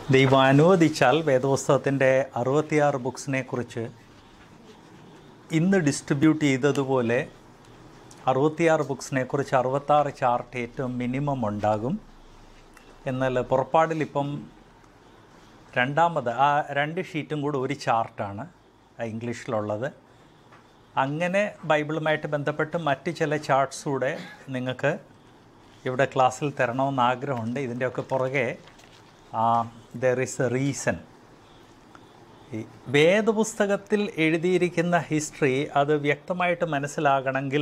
ദൈവം അനുവദിച്ചാൽ വേദപുസ്തകത്തിൻ്റെ അറുപത്തിയാറ് ബുക്സിനെ കുറിച്ച് ഇന്ന് ഡിസ്ട്രിബ്യൂട്ട് ചെയ്തതുപോലെ അറുപത്തിയാറ് ബുക്സിനെ കുറിച്ച് അറുപത്താറ് ചാർട്ട് ഏറ്റവും മിനിമം ഉണ്ടാകും എന്നാൽ പുറപ്പാടിൽ ഇപ്പം രണ്ടാമത് ആ രണ്ട് ഷീറ്റും കൂടെ ഒരു ചാർട്ടാണ് ഇംഗ്ലീഷിലുള്ളത് അങ്ങനെ ബൈബിളുമായിട്ട് ബന്ധപ്പെട്ട് മറ്റ് ചില ചാർട്ട്സ് കൂടെ നിങ്ങൾക്ക് ഇവിടെ ക്ലാസ്സിൽ തരണമെന്ന് ആഗ്രഹമുണ്ട് ഇതിൻ്റെയൊക്കെ പുറകെ ദർ ഈസ് എ റീസൺ ഈ വേദപുസ്തകത്തിൽ എഴുതിയിരിക്കുന്ന ഹിസ്റ്ററി അത് വ്യക്തമായിട്ട് മനസ്സിലാകണമെങ്കിൽ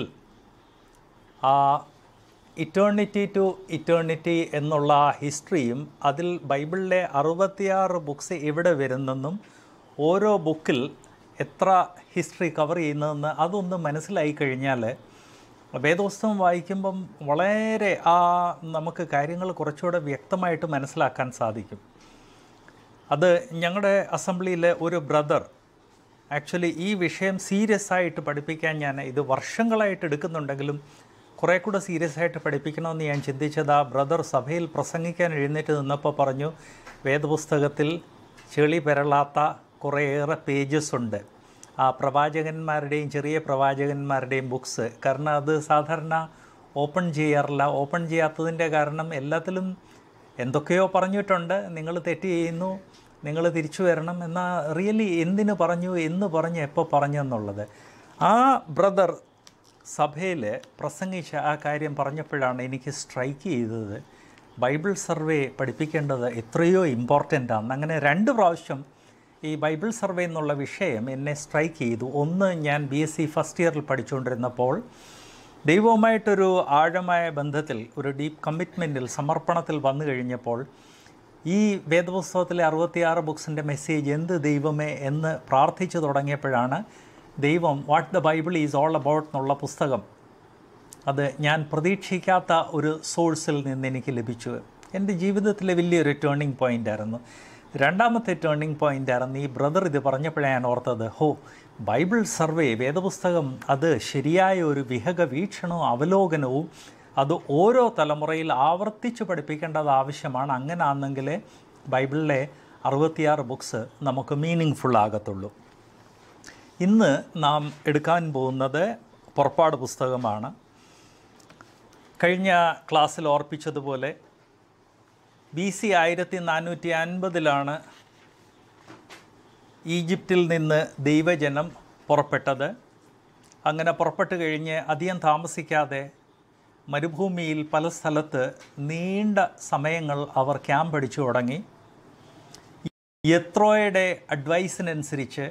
ആ ഇറ്റേണിറ്റി ടു ഇറ്റേണിറ്റി എന്നുള്ള ആ ഹിസ്റ്ററിയും അതിൽ ബൈബിളിലെ അറുപത്തിയാറ് ബുക്സ് എവിടെ വരുന്നെന്നും ഓരോ ബുക്കിൽ എത്ര ഹിസ്റ്ററി കവർ ചെയ്യുന്നതെന്ന് അതൊന്ന് മനസ്സിലായി കഴിഞ്ഞാൽ വേദപുസ്തകം വായിക്കുമ്പം വളരെ ആ നമുക്ക് കാര്യങ്ങൾ കുറച്ചുകൂടെ വ്യക്തമായിട്ട് മനസ്സിലാക്കാൻ സാധിക്കും അത് ഞങ്ങളുടെ അസംബ്ലിയിലെ ഒരു ബ്രദർ ആക്ച്വലി ഈ വിഷയം സീരിയസ് ആയിട്ട് പഠിപ്പിക്കാൻ ഞാൻ ഇത് വർഷങ്ങളായിട്ട് എടുക്കുന്നുണ്ടെങ്കിലും കുറേ കൂടെ സീരിയസ് ആയിട്ട് പഠിപ്പിക്കണമെന്ന് ഞാൻ ചിന്തിച്ചത് ആ ബ്രദർ സഭയിൽ പ്രസംഗിക്കാൻ എഴുന്നേറ്റ് നിന്നപ്പോൾ പറഞ്ഞു വേദപുസ്തകത്തിൽ ചെളി പെരളാത്ത കുറേയേറെ പേജസ് ഉണ്ട് ആ പ്രവാചകന്മാരുടെയും ചെറിയ പ്രവാചകന്മാരുടെയും ബുക്സ് കാരണം അത് സാധാരണ ഓപ്പൺ ചെയ്യാറില്ല ഓപ്പൺ ചെയ്യാത്തതിൻ്റെ കാരണം എല്ലാത്തിലും എന്തൊക്കെയോ പറഞ്ഞിട്ടുണ്ട് നിങ്ങൾ തെറ്റ് ചെയ്യുന്നു നിങ്ങൾ തിരിച്ചു വരണം എന്നാൽ റിയലി എന്തിന് പറഞ്ഞു എന്ന് പറഞ്ഞു എപ്പോൾ പറഞ്ഞു എന്നുള്ളത് ആ ബ്രദർ സഭയിൽ പ്രസംഗിച്ച ആ കാര്യം പറഞ്ഞപ്പോഴാണ് എനിക്ക് സ്ട്രൈക്ക് ചെയ്തത് ബൈബിൾ സർവേ പഠിപ്പിക്കേണ്ടത് എത്രയോ ഇമ്പോർട്ടൻ്റ് ആണ് അങ്ങനെ രണ്ട് പ്രാവശ്യം ഈ ബൈബിൾ സർവേ എന്നുള്ള വിഷയം എന്നെ സ്ട്രൈക്ക് ചെയ്തു ഒന്ന് ഞാൻ ബി എസ് സി ഫസ്റ്റ് ഇയറിൽ പഠിച്ചുകൊണ്ടിരുന്നപ്പോൾ ദൈവവുമായിട്ടൊരു ആഴമായ ബന്ധത്തിൽ ഒരു ഡീപ്പ് കമ്മിറ്റ്മെൻറ്റിൽ സമർപ്പണത്തിൽ വന്നു കഴിഞ്ഞപ്പോൾ ഈ വേദപുസ്തകത്തിലെ അറുപത്തിയാറ് ബുക്സിൻ്റെ മെസ്സേജ് എന്ത് ദൈവമേ എന്ന് പ്രാർത്ഥിച്ചു തുടങ്ങിയപ്പോഴാണ് ദൈവം what the Bible is all about എന്നുള്ള പുസ്തകം അത് ഞാൻ പ്രതീക്ഷിക്കാത്ത ഒരു സോഴ്സിൽ നിന്ന് എനിക്ക് ലഭിച്ചു എൻ്റെ ജീവിതത്തിലെ വലിയൊരു ടേണിംഗ് പോയിൻ്റ് ആയിരുന്നു രണ്ടാമത്തെ ടേണിംഗ് പോയിൻ്റ് ആയിരുന്നു ഈ ബ്രദർ ഇത് പറഞ്ഞപ്പോഴാണ് ഞാൻ ഓർത്തത് ഹോ ബൈബിൾ സർവേ വേദപുസ്തകം അത് ശരിയായ ഒരു വിഹക വീക്ഷണവും അവലോകനവും അത് ഓരോ തലമുറയിൽ ആവർത്തിച്ച് പഠിപ്പിക്കേണ്ടത് ആവശ്യമാണ് അങ്ങനെ ആണെങ്കിൽ ബൈബിളിലെ അറുപത്തിയാറ് ബുക്സ് നമുക്ക് മീനിങ് ഫുൾ ആകത്തുള്ളൂ ഇന്ന് നാം എടുക്കാൻ പോകുന്നത് പുറപ്പാട് പുസ്തകമാണ് കഴിഞ്ഞ ക്ലാസ്സിൽ ഓർപ്പിച്ചതുപോലെ ബി സി ആയിരത്തി നാനൂറ്റി അൻപതിലാണ് ഈജിപ്തിൽ നിന്ന് ദൈവജനം പുറപ്പെട്ടത് അങ്ങനെ പുറപ്പെട്ട് കഴിഞ്ഞ് അധികം താമസിക്കാതെ മരുഭൂമിയിൽ പല സ്ഥലത്ത് നീണ്ട സമയങ്ങൾ അവർ ക്യാമ്പ് അടിച്ചു തുടങ്ങി യത്രോയുടെ അഡ്വൈസിനനുസരിച്ച്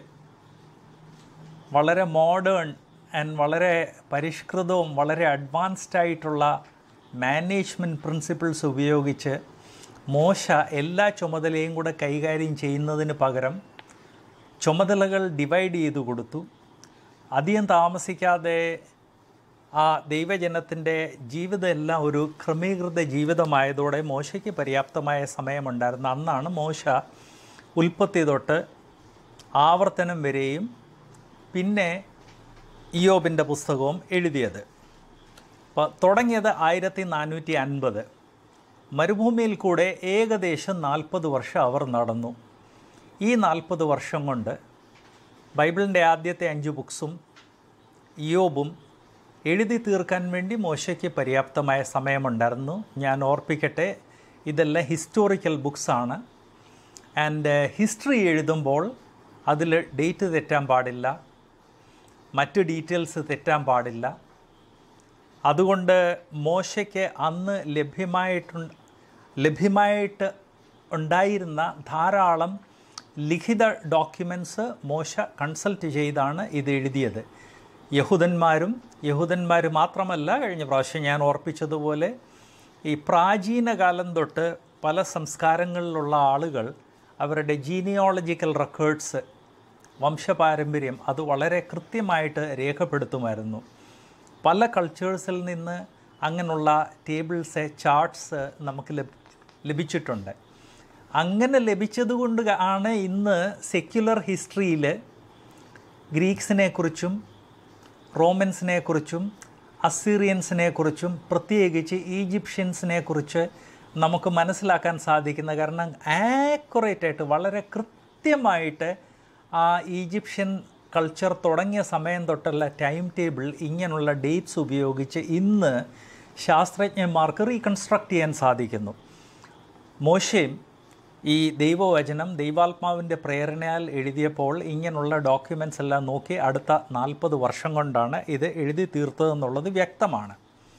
വളരെ മോഡേൺ ആൻഡ് വളരെ പരിഷ്കൃതവും വളരെ അഡ്വാൻസ്ഡ് ആയിട്ടുള്ള മാനേജ്മെൻറ്റ് പ്രിൻസിപ്പിൾസ് ഉപയോഗിച്ച് മോശ എല്ലാ ചുമതലയും കൂടെ കൈകാര്യം ചെയ്യുന്നതിന് പകരം ചുമതലകൾ ഡിവൈഡ് ചെയ്തു കൊടുത്തു അധികം താമസിക്കാതെ ആ ദൈവജനത്തിൻ്റെ ജീവിതം എല്ലാം ഒരു ക്രമീകൃത ജീവിതമായതോടെ മോശയ്ക്ക് പര്യാപ്തമായ സമയമുണ്ടായിരുന്നു അന്നാണ് മോശ ഉൽപ്പത്തി തൊട്ട് ആവർത്തനം വരെയും പിന്നെ ഇയോബിൻ്റെ പുസ്തകവും എഴുതിയത് അപ്പോൾ തുടങ്ങിയത് ആയിരത്തി നാനൂറ്റി അൻപത് മരുഭൂമിയിൽ കൂടെ ഏകദേശം നാൽപ്പത് വർഷം അവർ നടന്നു ഈ നാൽപ്പത് വർഷം കൊണ്ട് ബൈബിളിൻ്റെ ആദ്യത്തെ അഞ്ച് ബുക്സും ഇയോബും എഴുതി തീർക്കാൻ വേണ്ടി മോശയ്ക്ക് പര്യാപ്തമായ സമയമുണ്ടായിരുന്നു ഞാൻ ഓർപ്പിക്കട്ടെ ഇതെല്ലാം ഹിസ്റ്റോറിക്കൽ ബുക്സാണ് ആൻഡ് ഹിസ്റ്ററി എഴുതുമ്പോൾ അതിൽ ഡേറ്റ് തെറ്റാൻ പാടില്ല മറ്റ് ഡീറ്റെയിൽസ് തെറ്റാൻ പാടില്ല അതുകൊണ്ട് മോശയ്ക്ക് അന്ന് ലഭ്യമായിട്ടുണ്ട് ലഭ്യമായിട്ട് ഉണ്ടായിരുന്ന ധാരാളം ലിഖിത ഡോക്യുമെൻറ്റ്സ് മോശ കൺസൾട്ട് ചെയ്താണ് ഇത് എഴുതിയത് യഹൂദന്മാരും യഹൂദന്മാർ മാത്രമല്ല കഴിഞ്ഞ പ്രാവശ്യം ഞാൻ ഓർപ്പിച്ചതുപോലെ ഈ പ്രാചീന കാലം തൊട്ട് പല സംസ്കാരങ്ങളിലുള്ള ആളുകൾ അവരുടെ ജീനിയോളജിക്കൽ റെക്കോർഡ്സ് വംശപാരമ്പര്യം അത് വളരെ കൃത്യമായിട്ട് രേഖപ്പെടുത്തുമായിരുന്നു പല കൾച്ചേഴ്സിൽ നിന്ന് അങ്ങനെയുള്ള ടേബിൾസ് ചാർട്ട്സ് നമുക്ക് ലഭി ലഭിച്ചിട്ടുണ്ട് അങ്ങനെ ലഭിച്ചതുകൊണ്ട് ആണ് ഇന്ന് സെക്യുലർ ഹിസ്റ്ററിയിൽ ഗ്രീക്സിനെ കുറിച്ചും റോമൻസിനെ കുറിച്ചും അസീറിയൻസിനെ കുറിച്ചും പ്രത്യേകിച്ച് ഈജിപ്ഷ്യൻസിനെ കുറിച്ച് നമുക്ക് മനസ്സിലാക്കാൻ സാധിക്കുന്ന കാരണം ആക്യുറേറ്റ് ആയിട്ട് വളരെ കൃത്യമായിട്ട് ആ ഈജിപ്ഷ്യൻ കൾച്ചർ തുടങ്ങിയ സമയം തൊട്ടുള്ള ടൈം ടേബിൾ ഇങ്ങനെയുള്ള ഡേറ്റ്സ് ഉപയോഗിച്ച് ഇന്ന് ശാസ്ത്രജ്ഞന്മാർക്ക് റീകൺസ്ട്രക്റ്റ് ചെയ്യാൻ സാധിക്കുന്നു മോശയും ഈ ദൈവവചനം ദൈവാത്മാവിൻ്റെ പ്രേരണയാൽ എഴുതിയപ്പോൾ ഇങ്ങനെയുള്ള ഡോക്യുമെൻറ്റ്സ് എല്ലാം നോക്കി അടുത്ത നാൽപ്പത് വർഷം കൊണ്ടാണ് ഇത് എഴുതി തീർത്തതെന്നുള്ളത് വ്യക്തമാണ്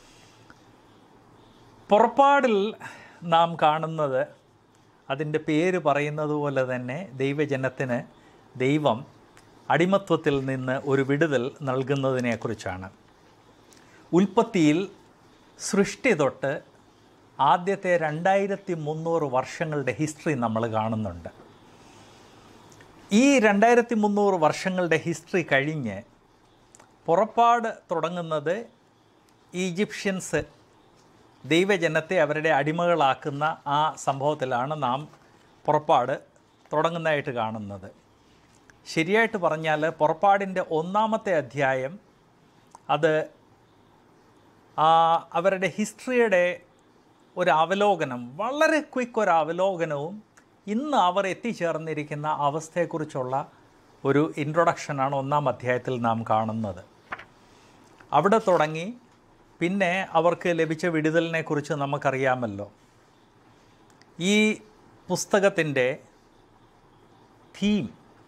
പുറപ്പാടിൽ നാം കാണുന്നത് അതിൻ്റെ പേര് പറയുന്നത് പോലെ തന്നെ ദൈവജനത്തിന് ദൈവം അടിമത്വത്തിൽ നിന്ന് ഒരു വിടുതൽ നൽകുന്നതിനെക്കുറിച്ചാണ് ഉൽപ്പത്തിയിൽ സൃഷ്ടി തൊട്ട് ആദ്യത്തെ രണ്ടായിരത്തി മുന്നൂറ് വർഷങ്ങളുടെ ഹിസ്റ്ററി നമ്മൾ കാണുന്നുണ്ട് ഈ രണ്ടായിരത്തി മുന്നൂറ് വർഷങ്ങളുടെ ഹിസ്റ്ററി കഴിഞ്ഞ് പുറപ്പാട് തുടങ്ങുന്നത് ഈജിപ്ഷ്യൻസ് ദൈവജനത്തെ അവരുടെ അടിമകളാക്കുന്ന ആ സംഭവത്തിലാണ് നാം പുറപ്പാട് തുടങ്ങുന്നതായിട്ട് കാണുന്നത് ശരിയായിട്ട് പറഞ്ഞാൽ പുറപ്പാടിൻ്റെ ഒന്നാമത്തെ അധ്യായം അത് ആ, അവരുടെ ഹിസ്റ്ററിയുടെ ഒരു അവലോകനം വളരെ ക്വിക്ക് ഒരു അവലോകനവും ഇന്ന് അവർ എത്തിച്ചേർന്നിരിക്കുന്ന അവസ്ഥയെക്കുറിച്ചുള്ള ഒരു ഇൻട്രൊഡക്ഷനാണ് ഒന്നാം അധ്യായത്തിൽ നാം കാണുന്നത് അവിടെ തുടങ്ങി പിന്നെ അവർക്ക് ലഭിച്ച വിടുതലിനെക്കുറിച്ച് നമുക്കറിയാമല്ലോ ഈ പുസ്തകത്തിൻ്റെ തീം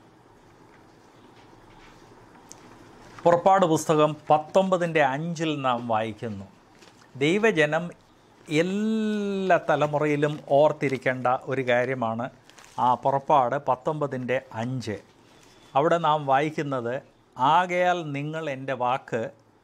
പുറപ്പാട് പുസ്തകം പത്തൊമ്പതിൻ്റെ അഞ്ചിൽ നാം വായിക്കുന്നു ദൈവജനം എല്ലാ തലമുറയിലും ഓർത്തിരിക്കേണ്ട ഒരു കാര്യമാണ് ആ പുറപ്പാട് പത്തൊമ്പതിൻ്റെ അഞ്ച് അവിടെ നാം വായിക്കുന്നത് ആകയാൽ നിങ്ങൾ എൻ്റെ വാക്ക്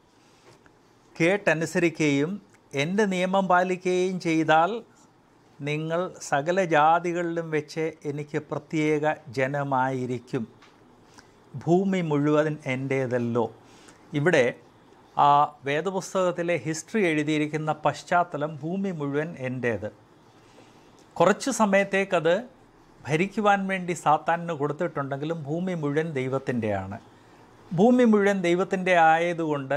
കേട്ടനുസരിക്കുകയും എൻ്റെ നിയമം പാലിക്കുകയും ചെയ്താൽ നിങ്ങൾ സകല ജാതികളിലും വെച്ച് എനിക്ക് പ്രത്യേക ജനമായിരിക്കും ഭൂമി മുഴുവൻ എൻ്റേതല്ലോ ഇവിടെ ആ വേദപുസ്തകത്തിലെ ഹിസ്റ്ററി എഴുതിയിരിക്കുന്ന പശ്ചാത്തലം ഭൂമി മുഴുവൻ എൻ്റേത് കുറച്ച് സമയത്തേക്കത് ഭരിക്കുവാൻ വേണ്ടി സാത്താനിന് കൊടുത്തിട്ടുണ്ടെങ്കിലും ഭൂമി മുഴുവൻ ദൈവത്തിൻ്റെയാണ് ഭൂമി മുഴുവൻ ദൈവത്തിൻ്റെ ആയതുകൊണ്ട്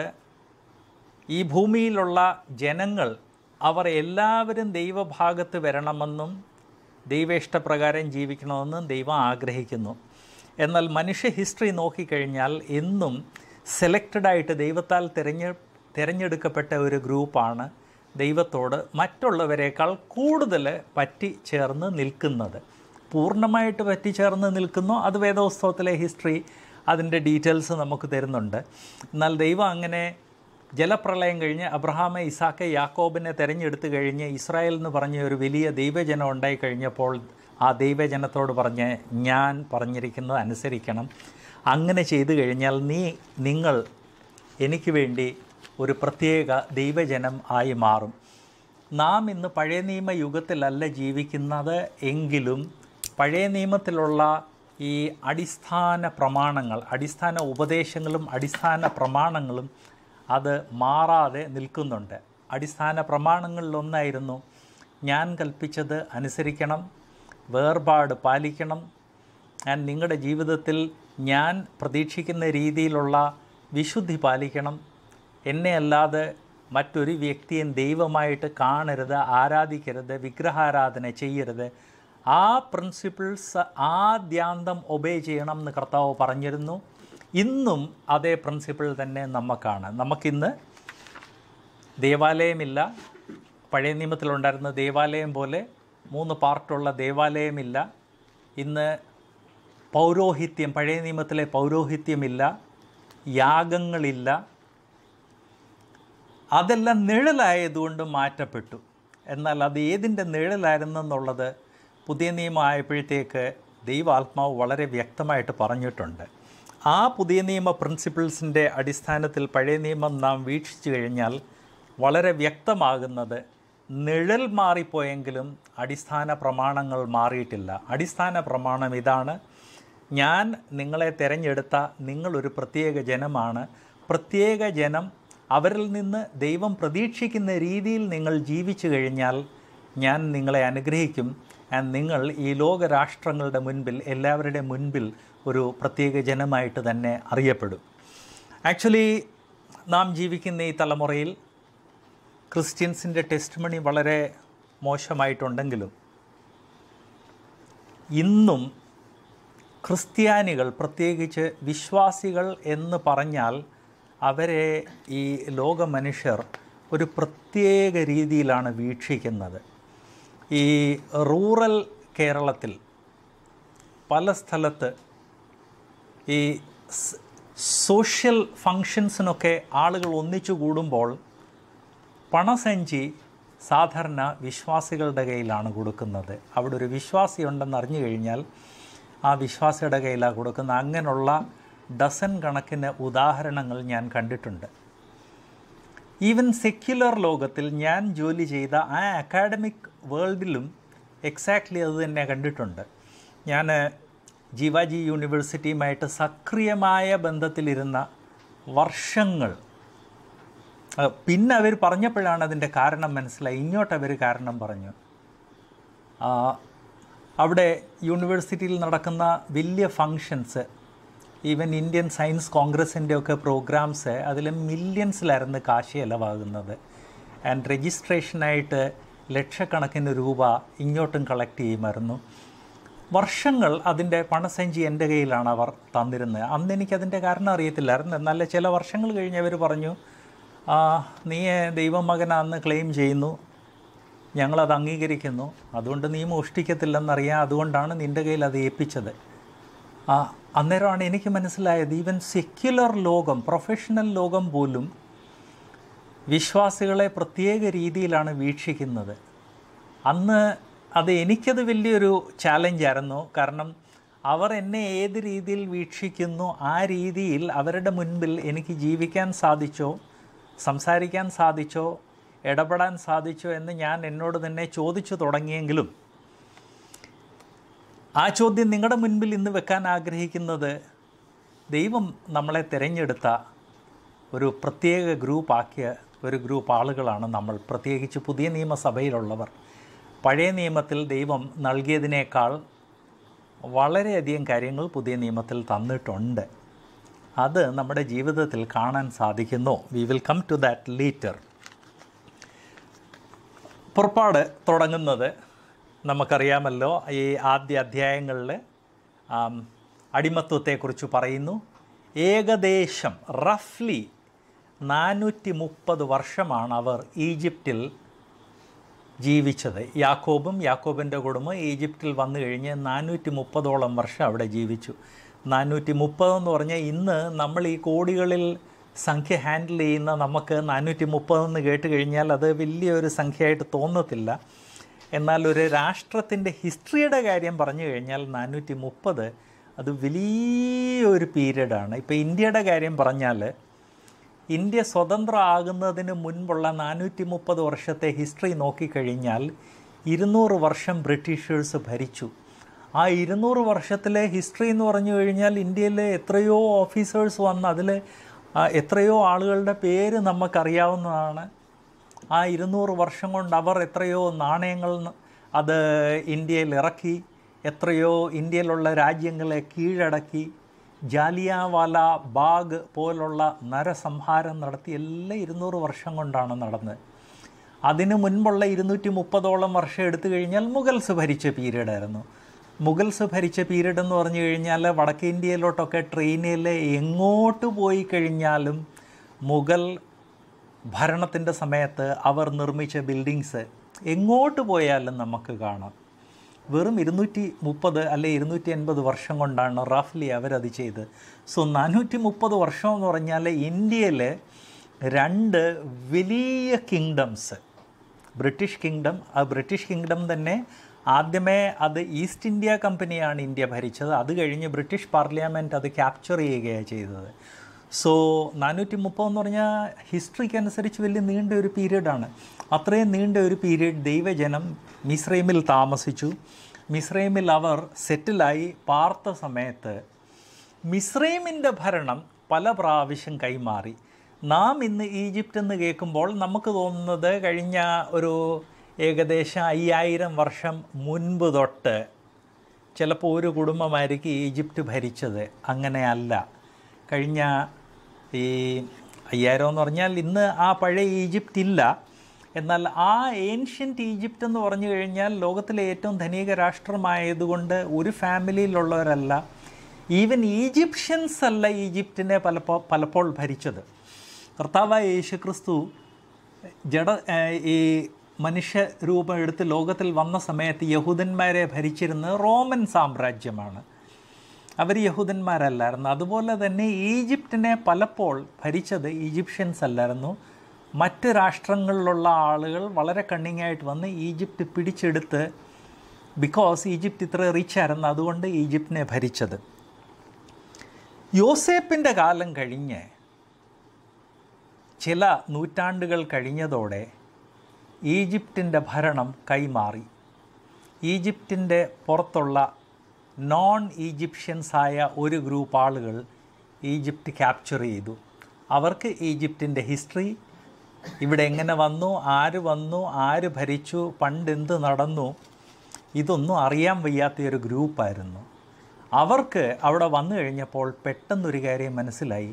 ഈ ഭൂമിയിലുള്ള ജനങ്ങൾ അവർ എല്ലാവരും ദൈവഭാഗത്ത് വരണമെന്നും ദൈവ ഇഷ്ടപ്രകാരം ജീവിക്കണമെന്നും ദൈവം ആഗ്രഹിക്കുന്നു എന്നാൽ മനുഷ്യ ഹിസ്റ്ററി നോക്കിക്കഴിഞ്ഞാൽ എന്നും സെലക്റ്റഡ് ആയിട്ട് ദൈവത്താൽ തിരഞ്ഞെ തിരഞ്ഞെടുക്കപ്പെട്ട ഒരു ഗ്രൂപ്പാണ് ദൈവത്തോട് മറ്റുള്ളവരെക്കാൾ കൂടുതൽ പറ്റിച്ചേർന്ന് നിൽക്കുന്നത് പൂർണ്ണമായിട്ട് പറ്റിച്ചേർന്ന് നിൽക്കുന്നോ അത് വേദോത്സവത്തിലെ ഹിസ്റ്ററി അതിൻ്റെ ഡീറ്റെയിൽസ് നമുക്ക് തരുന്നുണ്ട് എന്നാൽ ദൈവം അങ്ങനെ ജലപ്രളയം കഴിഞ്ഞ് അബ്രഹാമെ ഇസാക്കെ യാക്കോബിനെ തിരഞ്ഞെടുത്ത് കഴിഞ്ഞ് ഇസ്രായേൽ എന്ന് പറഞ്ഞ ഒരു വലിയ ദൈവജനം ഉണ്ടായി കഴിഞ്ഞപ്പോൾ ആ ദൈവജനത്തോട് പറഞ്ഞ് ഞാൻ പറഞ്ഞിരിക്കുന്നത് അനുസരിക്കണം അങ്ങനെ ചെയ്തു കഴിഞ്ഞാൽ നീ നിങ്ങൾ എനിക്ക് വേണ്ടി ഒരു പ്രത്യേക ദൈവജനം ആയി മാറും നാം ഇന്ന് പഴയ നിയമ യുഗത്തിലല്ല ജീവിക്കുന്നത് എങ്കിലും പഴയ നിയമത്തിലുള്ള ഈ അടിസ്ഥാന പ്രമാണങ്ങൾ അടിസ്ഥാന ഉപദേശങ്ങളും അടിസ്ഥാന പ്രമാണങ്ങളും അത് മാറാതെ നിൽക്കുന്നുണ്ട് അടിസ്ഥാന പ്രമാണങ്ങളിലൊന്നായിരുന്നു ഞാൻ കൽപ്പിച്ചത് അനുസരിക്കണം വേർപാട് പാലിക്കണം ഞാൻ നിങ്ങളുടെ ജീവിതത്തിൽ ഞാൻ പ്രതീക്ഷിക്കുന്ന രീതിയിലുള്ള വിശുദ്ധി പാലിക്കണം എന്നെ അല്ലാതെ മറ്റൊരു വ്യക്തിയും ദൈവമായിട്ട് കാണരുത് ആരാധിക്കരുത് വിഗ്രഹാരാധന ചെയ്യരുത് ആ പ്രിൻസിപ്പിൾസ് ആദ്യാന്തം ഒബേ ചെയ്യണം എന്ന് കർത്താവ് പറഞ്ഞിരുന്നു ഇന്നും അതേ പ്രിൻസിപ്പിൾ തന്നെ നമുക്കാണ് നമുക്കിന്ന് ദേവാലയമില്ല പഴയ നിയമത്തിലുണ്ടായിരുന്ന ദേവാലയം പോലെ മൂന്ന് പാർട്ടുള്ള ദേവാലയമില്ല ഇന്ന് പൗരോഹിത്യം പഴയ നിയമത്തിലെ പൗരോഹിത്യമില്ല യാഗങ്ങളില്ല അതെല്ലാം നിഴലായതുകൊണ്ട് മാറ്റപ്പെട്ടു എന്നാൽ അത് ഏതിൻ്റെ നിഴലായിരുന്നെന്നുള്ളത് പുതിയ നിയമം ആയപ്പോഴത്തേക്ക് ദൈവാത്മാവ് വളരെ വ്യക്തമായിട്ട് പറഞ്ഞിട്ടുണ്ട് ആ പുതിയ നിയമ പ്രിൻസിപ്പിൾസിൻ്റെ അടിസ്ഥാനത്തിൽ പഴയ നിയമം നാം വീക്ഷിച്ചു കഴിഞ്ഞാൽ വളരെ വ്യക്തമാകുന്നത് നിഴൽ മാറിപ്പോയെങ്കിലും അടിസ്ഥാന പ്രമാണങ്ങൾ മാറിയിട്ടില്ല അടിസ്ഥാന പ്രമാണം ഇതാണ് ഞാൻ നിങ്ങളെ തിരഞ്ഞെടുത്ത നിങ്ങളൊരു പ്രത്യേക ജനമാണ് പ്രത്യേക ജനം അവരിൽ നിന്ന് ദൈവം പ്രതീക്ഷിക്കുന്ന രീതിയിൽ നിങ്ങൾ ജീവിച്ചു കഴിഞ്ഞാൽ ഞാൻ നിങ്ങളെ അനുഗ്രഹിക്കും ആൻഡ് നിങ്ങൾ ഈ ലോകരാഷ്ട്രങ്ങളുടെ മുൻപിൽ എല്ലാവരുടെ മുൻപിൽ ഒരു പ്രത്യേക ജനമായിട്ട് തന്നെ അറിയപ്പെടും ആക്ച്വലി നാം ജീവിക്കുന്ന ഈ തലമുറയിൽ ക്രിസ്ത്യൻസിൻ്റെ ടെസ്റ്റ് മണി വളരെ മോശമായിട്ടുണ്ടെങ്കിലും ഇന്നും ക്രിസ്ത്യാനികൾ പ്രത്യേകിച്ച് വിശ്വാസികൾ എന്ന് പറഞ്ഞാൽ അവരെ ഈ ലോക മനുഷ്യർ ഒരു പ്രത്യേക രീതിയിലാണ് വീക്ഷിക്കുന്നത് ഈ റൂറൽ കേരളത്തിൽ പല സ്ഥലത്ത് ഈ സ് സോഷ്യൽ ഫങ്ഷൻസിനൊക്കെ ആളുകൾ ഒന്നിച്ചു കൂടുമ്പോൾ പണസഞ്ചി സാധാരണ വിശ്വാസികളുടെ കയ്യിലാണ് കൊടുക്കുന്നത് അവിടെ ഒരു വിശ്വാസി ഉണ്ടെന്ന് അറിഞ്ഞു കഴിഞ്ഞാൽ ആ വിശ്വാസിയുടെ കയ്യിലാണ് കൊടുക്കുന്നത് അങ്ങനെയുള്ള ഡസൻ കണക്കിന് ഉദാഹരണങ്ങൾ ഞാൻ കണ്ടിട്ടുണ്ട് ഈവൻ സെക്യുലർ ലോകത്തിൽ ഞാൻ ജോലി ചെയ്ത ആ അക്കാഡമിക് വേൾഡിലും എക്സാക്ട്ലി അത് തന്നെ കണ്ടിട്ടുണ്ട് ഞാൻ ജീവാജി യൂണിവേഴ്സിറ്റിയുമായിട്ട് സക്രിയമായ ബന്ധത്തിലിരുന്ന വർഷങ്ങൾ അഹ് പിന്നെ അവർ പറഞ്ഞപ്പോഴാണ് അതിൻ്റെ കാരണം മനസ്സിലായി ഇങ്ങോട്ട് അവർ കാരണം പറഞ്ഞു ആ, അവിടെ യൂണിവേഴ്സിറ്റിയിൽ നടക്കുന്ന വലിയ ഫങ്ഷൻസ് ഈവൻ ഇന്ത്യൻ സയൻസ് കോൺഗ്രസിൻ്റെ ഒക്കെ പ്രോഗ്രാംസ് അതിൽ മില്യൺസിലായിരുന്നു കാശ് ചിലവാകുന്നത് ആൻഡ് രജിസ്ട്രേഷനായിട്ട് ലക്ഷക്കണക്കിന് രൂപ ഇങ്ങോട്ടും കളക്ട് ചെയ്യുമായിരുന്നു വർഷങ്ങൾ അതിൻ്റെ പണസഞ്ചി എൻ്റെ കയ്യിലാണ് അവർ തന്നിരുന്നത് അന്ന് എനിക്കതിൻ്റെ കാരണം അറിയത്തില്ലായിരുന്നു എന്നാൽ ചില വർഷങ്ങൾ കഴിഞ്ഞ് അവർ പറഞ്ഞു "ആ, നീ ദൈവമകനാന്ന് ക്ലെയിം ചെയ്യുന്നു ഞങ്ങളത് അംഗീകരിക്കുന്നു അതുകൊണ്ട് നീ മോഷ്ടിക്കത്തില്ലെന്നറിയാം അതുകൊണ്ടാണ് നിൻ്റെ കയ്യിൽ അത് ഏൽപ്പിച്ചത് ആ അന്നേരമാണ് എനിക്ക് മനസ്സിലായത് ഈവൻ സെക്യുലർ ലോകം പ്രൊഫഷണൽ ലോകം പോലും വിശ്വാസികളെ പ്രത്യേക രീതിയിലാണ് വീക്ഷിക്കുന്നത് അന്ന് അത് എനിക്കത് വലിയൊരു ചാലഞ്ചായിരുന്നു കാരണം അവർ എന്നെ ഏത് രീതിയിൽ വീക്ഷിക്കുന്നു ആ രീതിയിൽ അവരുടെ മുൻപിൽ എനിക്ക് ജീവിക്കാൻ സാധിച്ചോ സംസാരിക്കാൻ സാധിച്ചോ ഇടപെടാൻ സാധിച്ചോ എന്ന് ഞാൻ എന്നോട് തന്നെ ചോദിച്ചു തുടങ്ങിയെങ്കിലും ആ ചോദ്യം നിങ്ങളുടെ മുൻപിൽ ഇന്ന് വെക്കാൻ ആഗ്രഹിക്കുന്നത് ദൈവം നമ്മളെ തിരഞ്ഞെടുത്ത ഒരു പ്രത്യേക ഗ്രൂപ്പാക്കിയ ഒരു ഗ്രൂപ്പ് ആളുകളാണ് നമ്മൾ പ്രത്യേകിച്ച് പുതിയ നിയമസഭയിലുള്ളവർ പഴയ നിയമത്തിൽ ദൈവം നൽകിയതിനേക്കാൾ വളരെയധികം കാര്യങ്ങൾ പുതിയ നിയമത്തിൽ തന്നിട്ടുണ്ട് അത് നമ്മുടെ ജീവിതത്തിൽ കാണാൻ സാധിക്കുന്നു we will come to that later പുറപ്പാട് തുടങ്ങുന്നത് നമുക്കറിയാമല്ലോ ഈ ആദ്യ അധ്യായങ്ങളിൽ ആം, അടിമത്വത്തെക്കുറിച്ച് പറയുന്നു ഏകദേശം റഫ്ലി നാനൂറ്റി മുപ്പത് വർഷമാണ് അവർ ഈജിപ്തിൽ ജീവിച്ചത് യാക്കോബും യാക്കോബിൻ്റെ കുടുംബം ഈജിപ്തിൽ വന്നു കഴിഞ്ഞ് നാനൂറ്റി മുപ്പതോളം വർഷം അവിടെ ജീവിച്ചു നാനൂറ്റി മുപ്പതെന്ന് പറഞ്ഞാൽ ഇന്ന് നമ്മൾ ഈ കോടികളിൽ സംഖ്യ ഹാൻഡിൽ ചെയ്യുന്ന നമുക്ക് നാനൂറ്റി മുപ്പതെന്ന് കേട്ട് കഴിഞ്ഞാൽ അത് വലിയൊരു സംഖ്യയായിട്ട് തോന്നത്തില്ല എന്നാൽ ഒരു രാഷ്ട്രത്തിൻ്റെ ഹിസ്റ്ററിയുടെ കാര്യം പറഞ്ഞു കഴിഞ്ഞാൽ നാനൂറ്റി മുപ്പത് അത് വലിയൊരു പീരീഡാണ് ഇപ്പോൾ ഇന്ത്യയുടെ കാര്യം പറഞ്ഞാൽ ഇന്ത്യ സ്വതന്ത്ര ആകുന്നതിന് മുൻപുള്ള നാനൂറ്റി മുപ്പത് വർഷത്തെ ഹിസ്റ്ററി നോക്കിക്കഴിഞ്ഞാൽ ഇരുന്നൂറ് വർഷം ബ്രിട്ടീഷേഴ്സ് ഭരിച്ചു ആ ഇരുന്നൂറ് വർഷത്തിലെ ഹിസ്റ്ററി എന്ന് പറഞ്ഞു കഴിഞ്ഞാൽ ഇന്ത്യയിലെ എത്രയോ ഓഫീസേഴ്സ് വന്ന് അതിൽ എത്രയോ ആളുകളുടെ പേര് നമുക്കറിയാവുന്നതാണ് ആ ഇരുന്നൂറ് വർഷം കൊണ്ട് അവർ എത്രയോ നാണയങ്ങൾ ന- അത് ഇന്ത്യയിൽ ഇറക്കി എത്രയോ ഇന്ത്യയിലുള്ള രാജ്യങ്ങളെ കീഴടക്കി ജാലിയാവാല ബാഗ് പോലുള്ള നരസംഹാരം നടത്തി എല്ലാം ഇരുന്നൂറ് വർഷം കൊണ്ടാണ് നടന്നത് അതിന് മുൻപുള്ള ഇരുന്നൂറ്റി മുപ്പതോളം വർഷം എടുത്തു കഴിഞ്ഞാൽ മുഗൾസ് ഭരിച്ച പീരീഡായിരുന്നു മുഗൾസ് ഭരിച്ച പീരീഡ് എന്ന് പറഞ്ഞു കഴിഞ്ഞാൽ വടക്കേ ഇന്ത്യയിലോട്ടൊക്കെ ട്രെയിനിൽ എങ്ങോട്ട് പോയി കഴിഞ്ഞാലും മുഗൾ ഭരണത്തിൻ്റെ സമയത്ത് അവർ നിർമ്മിച്ച ബിൽഡിങ്സ് എങ്ങോട്ട് പോയാലും നമുക്ക് കാണാം വെറും ഇരുന്നൂറ്റി മുപ്പത് അല്ലെ ഇരുന്നൂറ്റി എൺപത് വർഷം കൊണ്ടാണ് റഫ്ലി അവരത് ചെയ്ത് സോ നാനൂറ്റി മുപ്പത് വർഷം എന്ന് പറഞ്ഞാൽ ഇന്ത്യയിൽ രണ്ട് വലിയ കിങ്ഡംസ് ബ്രിട്ടീഷ് കിങ്ഡം ആ ബ്രിട്ടീഷ് കിങ്ഡം തന്നെ ആദ്യമേ അത് ഈസ്റ്റ് ഇന്ത്യ കമ്പനിയാണ് ഇന്ത്യ ഭരിച്ചത് അത് കഴിഞ്ഞ് ബ്രിട്ടീഷ് പാർലമെൻറ്റ് അത് ക്യാപ്ചർ ചെയ്യുകയാണ് ചെയ്തത് സോ നാനൂറ്റി മുപ്പത് എന്ന് പറഞ്ഞാൽ ഹിസ്റ്ററിക്ക് അനുസരിച്ച് വലിയ നീണ്ട ഒരു പീരീഡാണ് അത്രയും നീണ്ട ഒരു പീരീഡ് ദൈവജനം മിസ്രൈമിൽ താമസിച്ചു മിസ്രൈമിൽ അവർ സെറ്റിലായി പാർത്ത സമയത്ത് മിസ്രൈമിൻ്റെ ഭരണം പല പ്രാവശ്യം കൈമാറി നാം ഇന്ന് ഈജിപ്റ്റ് എന്ന് കേൾക്കുമ്പോൾ നമുക്ക് തോന്നുന്നത് കഴിഞ്ഞ ഒരു ഏകദേശം അയ്യായിരം വർഷം മുൻപ് തൊട്ട് ചിലപ്പോൾ ഒരു കുടുംബമായിരിക്കും ഈജിപ്റ്റ് ഭരിച്ചത് അങ്ങനെയല്ല കഴിഞ്ഞ ഈ അയ്യായിരം എന്ന് പറഞ്ഞാൽ ഇന്ന് ആ പഴയ ഈജിപ്റ്റ് ഇല്ല എന്നാൽ ആ ഏൻഷ്യൻറ്റ് ഈജിപ്റ്റ് എന്ന് പറഞ്ഞു കഴിഞ്ഞാൽ ലോകത്തിലെ ഏറ്റവും ധനിക രാഷ്ട്രമായതുകൊണ്ട് ഒരു ഫാമിലിയിലുള്ളവരല്ല ഈവൻ ഈജിപ്ഷ്യൻസ് അല്ല ഈജിപ്തിനെ പലപ്പോൾ പലപ്പോൾ ഭരിച്ചത് കർത്താവായ യേശു ക്രിസ്തു ജഡ ഏഹ് ഈ മനുഷ്യ രൂപം എടുത്ത് ലോകത്തിൽ വന്ന സമയത്ത് യഹൂദന്മാരെ ഭരിച്ചിരുന്നത് റോമൻ സാമ്രാജ്യമാണ് അവർ യഹൂദന്മാരല്ലായിരുന്നു അതുപോലെ തന്നെ ഈജിപ്തിനെ പലപ്പോൾ ഭരിച്ചത് ഈജിപ്ഷ്യൻസ് അല്ലായിരുന്നു മറ്റ് രാഷ്ട്രങ്ങളിലുള്ള ആളുകൾ വളരെ കണ്ണിങ്ങായിട്ട് വന്ന് ഈജിപ്ത് പിടിച്ചെടുത്ത് ബിക്കോസ് ഈജിപ്ത് ഇത്ര റിച്ച് ആയിരുന്നു അതുകൊണ്ട് ഈജിപ്തിനെ ഭരിച്ചത് യോസേപ്പിൻ്റെ കാലം കഴിഞ്ഞ് ചില നൂറ്റാണ്ടുകൾ കഴിഞ്ഞതോടെ ഈജിപ്തിൻ്റെ ഭരണം കൈമാറി ഈജിപ്തിൻ്റെ പുറത്തുള്ള നോൺ ഈജിപ്ഷ്യൻസായ ഒരു ഗ്രൂപ്പ് ആളുകൾ ഈജിപ്ത് ക്യാപ്ചർ ചെയ്തു അവർക്ക് ഈജിപ്തിൻ്റെ ഹിസ്റ്ററി ഇവിടെ എങ്ങനെ വന്നു ആര് വന്നു ആര് ഭരിച്ചു പണ്ട് എന്ത് നടന്നു ഇതൊന്നും അറിയാൻ വയ്യാത്ത ഒരു ഗ്രൂപ്പായിരുന്നു അവർക്ക് അവിടെ വന്നു കഴിഞ്ഞപ്പോൾ പെട്ടെന്നൊരു കാര്യം മനസ്സിലായി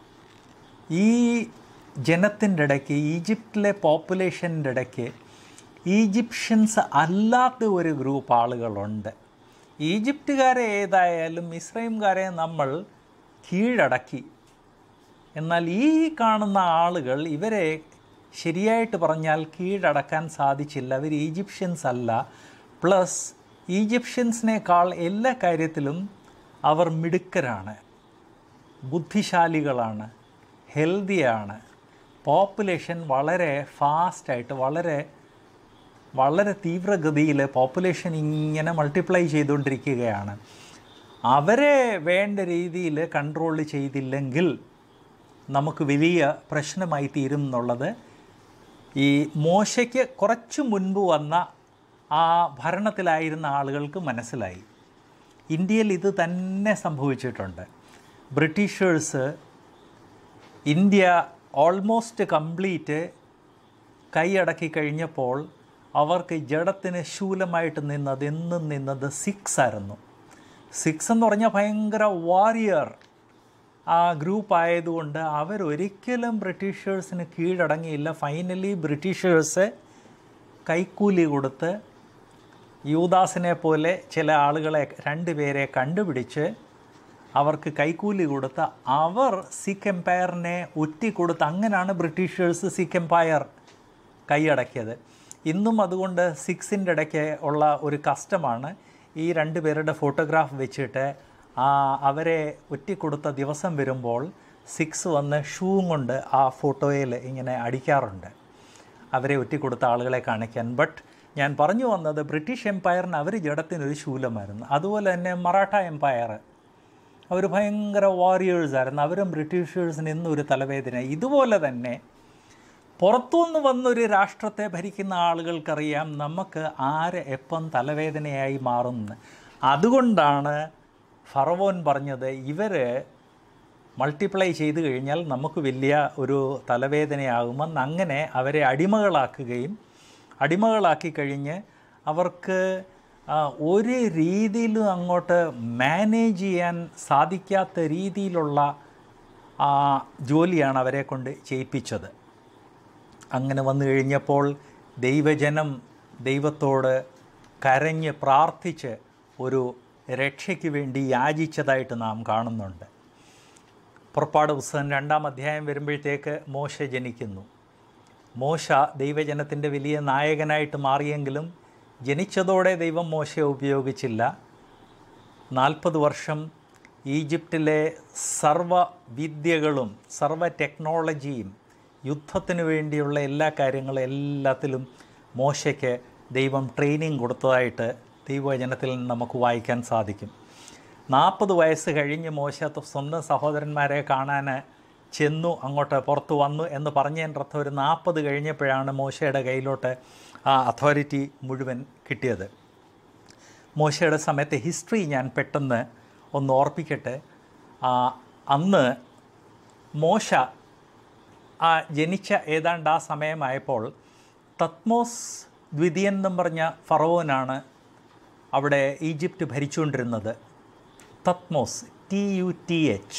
ഈ ജനത്തിൻ്റെ ഇടയ്ക്ക് ഈജിപ്തിലെ പോപ്പുലേഷൻ്റെ ഇടയ്ക്ക് ഈജിപ്ഷ്യൻസ് അല്ലാത്ത ഒരു ഗ്രൂപ്പ് ആളുകളുണ്ട് ഈജിപ്തുകാരെ ഏതായാലും ഇസ്രൈംകാരെ നമ്മൾ കീഴടക്കി എന്നാൽ ഈ കാണുന്ന ആളുകൾ ഇവരെ ശരിയായിട്ട് പറഞ്ഞാൽ കീഴടക്കാൻ സാധിച്ചില്ല അവർ ഈജിപ്ഷ്യൻസ് അല്ല പ്ലസ് ഈജിപ്ഷ്യൻസിനേക്കാൾ എല്ലാ കാര്യത്തിലും അവർ മിടുക്കരാണ് ബുദ്ധിശാലികളാണ് ഹെൽത്തിയാണ് പോപ്പുലേഷൻ വളരെ ഫാസ്റ്റായിട്ട് വളരെ വളരെ തീവ്രഗതിയിൽ പോപ്പുലേഷൻ ഇങ്ങനെ മൾട്ടിപ്ലൈ ചെയ്തുകൊണ്ടിരിക്കുകയാണ് അവരെ വേണ്ട രീതിയിൽ കൺട്രോൾ ചെയ്തില്ലെങ്കിൽ നമുക്ക് വലിയ പ്രശ്നമായി തീരും എന്നുള്ളത് ഈ മോശയ്ക്ക് കുറച്ച് മുൻപ് വന്ന ആ ഭരണത്തിലായിരുന്ന ആളുകൾക്ക് മനസ്സിലായി ഇന്ത്യയിൽ ഇത് തന്നെ സംഭവിച്ചിട്ടുണ്ട് ബ്രിട്ടീഷേഴ്സ് ഇന്ത്യ ഓൾമോസ്റ്റ് കംപ്ലീറ്റ് കൈയടക്കി കഴിഞ്ഞപ്പോൾ അവർക്ക് ജഡത്തിന് ശൂലമായിട്ട് നിന്നത് എന്നും നിന്നത് സിക്സ് ആയിരുന്നു സിക്സ് എന്ന് പറഞ്ഞാൽ ഭയങ്കര വാരിയർ ആ ഗ്രൂപ്പ് ആയതുകൊണ്ട് അവരൊരിക്കലും ബ്രിട്ടീഷേഴ്സിന് കീഴടങ്ങിയില്ല ഫൈനലി ബ്രിട്ടീഷേഴ്സ് കൈക്കൂലി കൊടുത്ത് യൂദാസിനെ പോലെ ചില ആളുകളെ രണ്ടുപേരെ കണ്ടുപിടിച്ച് അവർക്ക് കൈക്കൂലി കൊടുത്ത് അവർ സിഖ് എംപയറിനെ ഒറ്റിക്കൊടുത്ത് അങ്ങനെയാണ് ബ്രിട്ടീഷേഴ്സ് സിഖ് എംപയർ കൈയടക്കിയത് ഇന്നും അതുകൊണ്ട് സിക്സിൻ്റെ ഇടയ്ക്ക് ഉള്ള ഒരു കസ്റ്റമാണ് ഈ രണ്ട് പേരുടെ ഫോട്ടോഗ്രാഫ് വെച്ചിട്ട് ആ അവരെ ഒറ്റിക്കൊടുത്ത ദിവസം വരുമ്പോൾ സിക്സ് വന്ന് ഷൂവും കൊണ്ട് ആ ഫോട്ടോയിൽ ഇങ്ങനെ അടിക്കാറുണ്ട് അവരെ ഒറ്റിക്കൊടുത്ത ആളുകളെ കാണിക്കാൻ ബട്ട് ഞാൻ പറഞ്ഞു വന്നത് ബ്രിട്ടീഷ് എംപയറിന് അവർ ജഡത്തിനൊരു ശൂലമായിരുന്നു അതുപോലെ തന്നെ മറാഠ എംപയർ അവർ ഭയങ്കര വാരിയേഴ്സായിരുന്നു അവരും ബ്രിട്ടീഷേഴ്സിന് ഇന്നും ഒരു തലവേദന ഇതുപോലെ തന്നെ പുറത്തുനിന്ന് വന്നൊരു രാഷ്ട്രത്തെ ഭരിക്കുന്ന ആളുകൾക്കറിയാം നമുക്ക് ആര് എപ്പം തലവേദനയായി മാറുന്നു അതുകൊണ്ടാണ് ഫറവോൻ പറഞ്ഞത് ഇവർ മൾട്ടിപ്ലൈ ചെയ്തു കഴിഞ്ഞാൽ നമുക്ക് വലിയ ഒരു തലവേദനയാകുമെന്ന് അങ്ങനെ അവരെ അടിമകളാക്കുകയും അടിമകളാക്കി കഴിഞ്ഞ് അവർക്ക് ആ, ഒരു രീതിയിലും അങ്ങോട്ട് മാനേജ് ചെയ്യാൻ സാധിക്കാത്ത രീതിയിലുള്ള ആ, ജോലിയാണ് അവരെ കൊണ്ട് ചെയ്യിപ്പിച്ചത് അങ്ങനെ വന്നു കഴിഞ്ഞപ്പോൾ ദൈവജനം ദൈവത്തോട് കരഞ്ഞ് പ്രാർത്ഥിച്ച് ഒരു രക്ഷയ്ക്ക് വേണ്ടി യാചിച്ചതായിട്ട് നാം കാണുന്നുണ്ട് പുറപ്പാട് പുസ്തകം രണ്ടാം അധ്യായം വരുമ്പോഴത്തേക്ക് മോശ ജനിക്കുന്നു മോശ ദൈവജനത്തിൻ്റെ വലിയ നായകനായിട്ട് മാറിയെങ്കിലും ജനിച്ചതോടെ ദൈവം മോശയെ ഉപയോഗിച്ചില്ല നാൽപ്പത് വർഷം ഈജിപ്തിലെ സർവ വിദ്യകളും സർവ ടെക്നോളജിയും യുദ്ധത്തിന് വേണ്ടിയുള്ള എല്ലാ കാര്യങ്ങളും എല്ലാത്തിലും മോശയ്ക്ക് ദൈവം ട്രെയിനിങ് കൊടുത്തതായിട്ട് ദൈവവചനത്തിൽ നിന്ന് നമുക്ക് വായിക്കാൻ സാധിക്കും നാൽപ്പത് വയസ്സ് കഴിഞ്ഞ് മോശ ത- സ്വന്തം സഹോദരന്മാരെ കാണാൻ ചെന്നു അങ്ങോട്ട് പുറത്ത് വന്നു എന്ന് പറഞ്ഞതിൻ്റെ അർത്ഥം ഒരു നാൽപ്പത് കഴിഞ്ഞപ്പോഴാണ് മോശയുടെ കയ്യിലോട്ട് ആ അതോറിറ്റി മുഴുവൻ കിട്ടിയത് മോശയുടെ സമയത്തെ ഹിസ്റ്ററി ഞാൻ പെട്ടെന്ന് ഒന്ന് ഓർപ്പിക്കട്ടെ ആ, അന്ന് മോശ ആ ജനിച്ച ഏതാണ്ട് ആ സമയമായപ്പോൾ തത്മോസ് ദ്വിതീയൻ എന്നും പറഞ്ഞ ഫറവോനാണ് അവിടെ ഈജിപ്റ്റ് ഭരിച്ചുകൊണ്ടിരുന്നത് Thutmose T U T H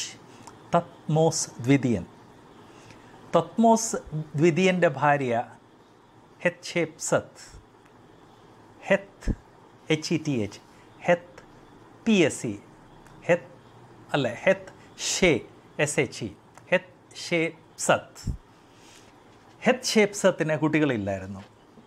Thutmose ദ്വിതീയൻ തത്മോസ് ദ്വിതീയൻ്റെ ഭാര്യ ഹെത്ത് ഷേപ്സത്ത് ഹെത്ത് എച്ച് ഇ ടി എച്ച് ഹെത്ത് പി എസ് സി ഹെത്ത് അല്ല ഹെത്ത് ഷേ എസ് എച്ച് ഇ ഹെത്ത് ഷേ സത്ത് ഹെത്ത് ഷേപ്സത്തിന് കുട്ടികളില്ലായിരുന്നു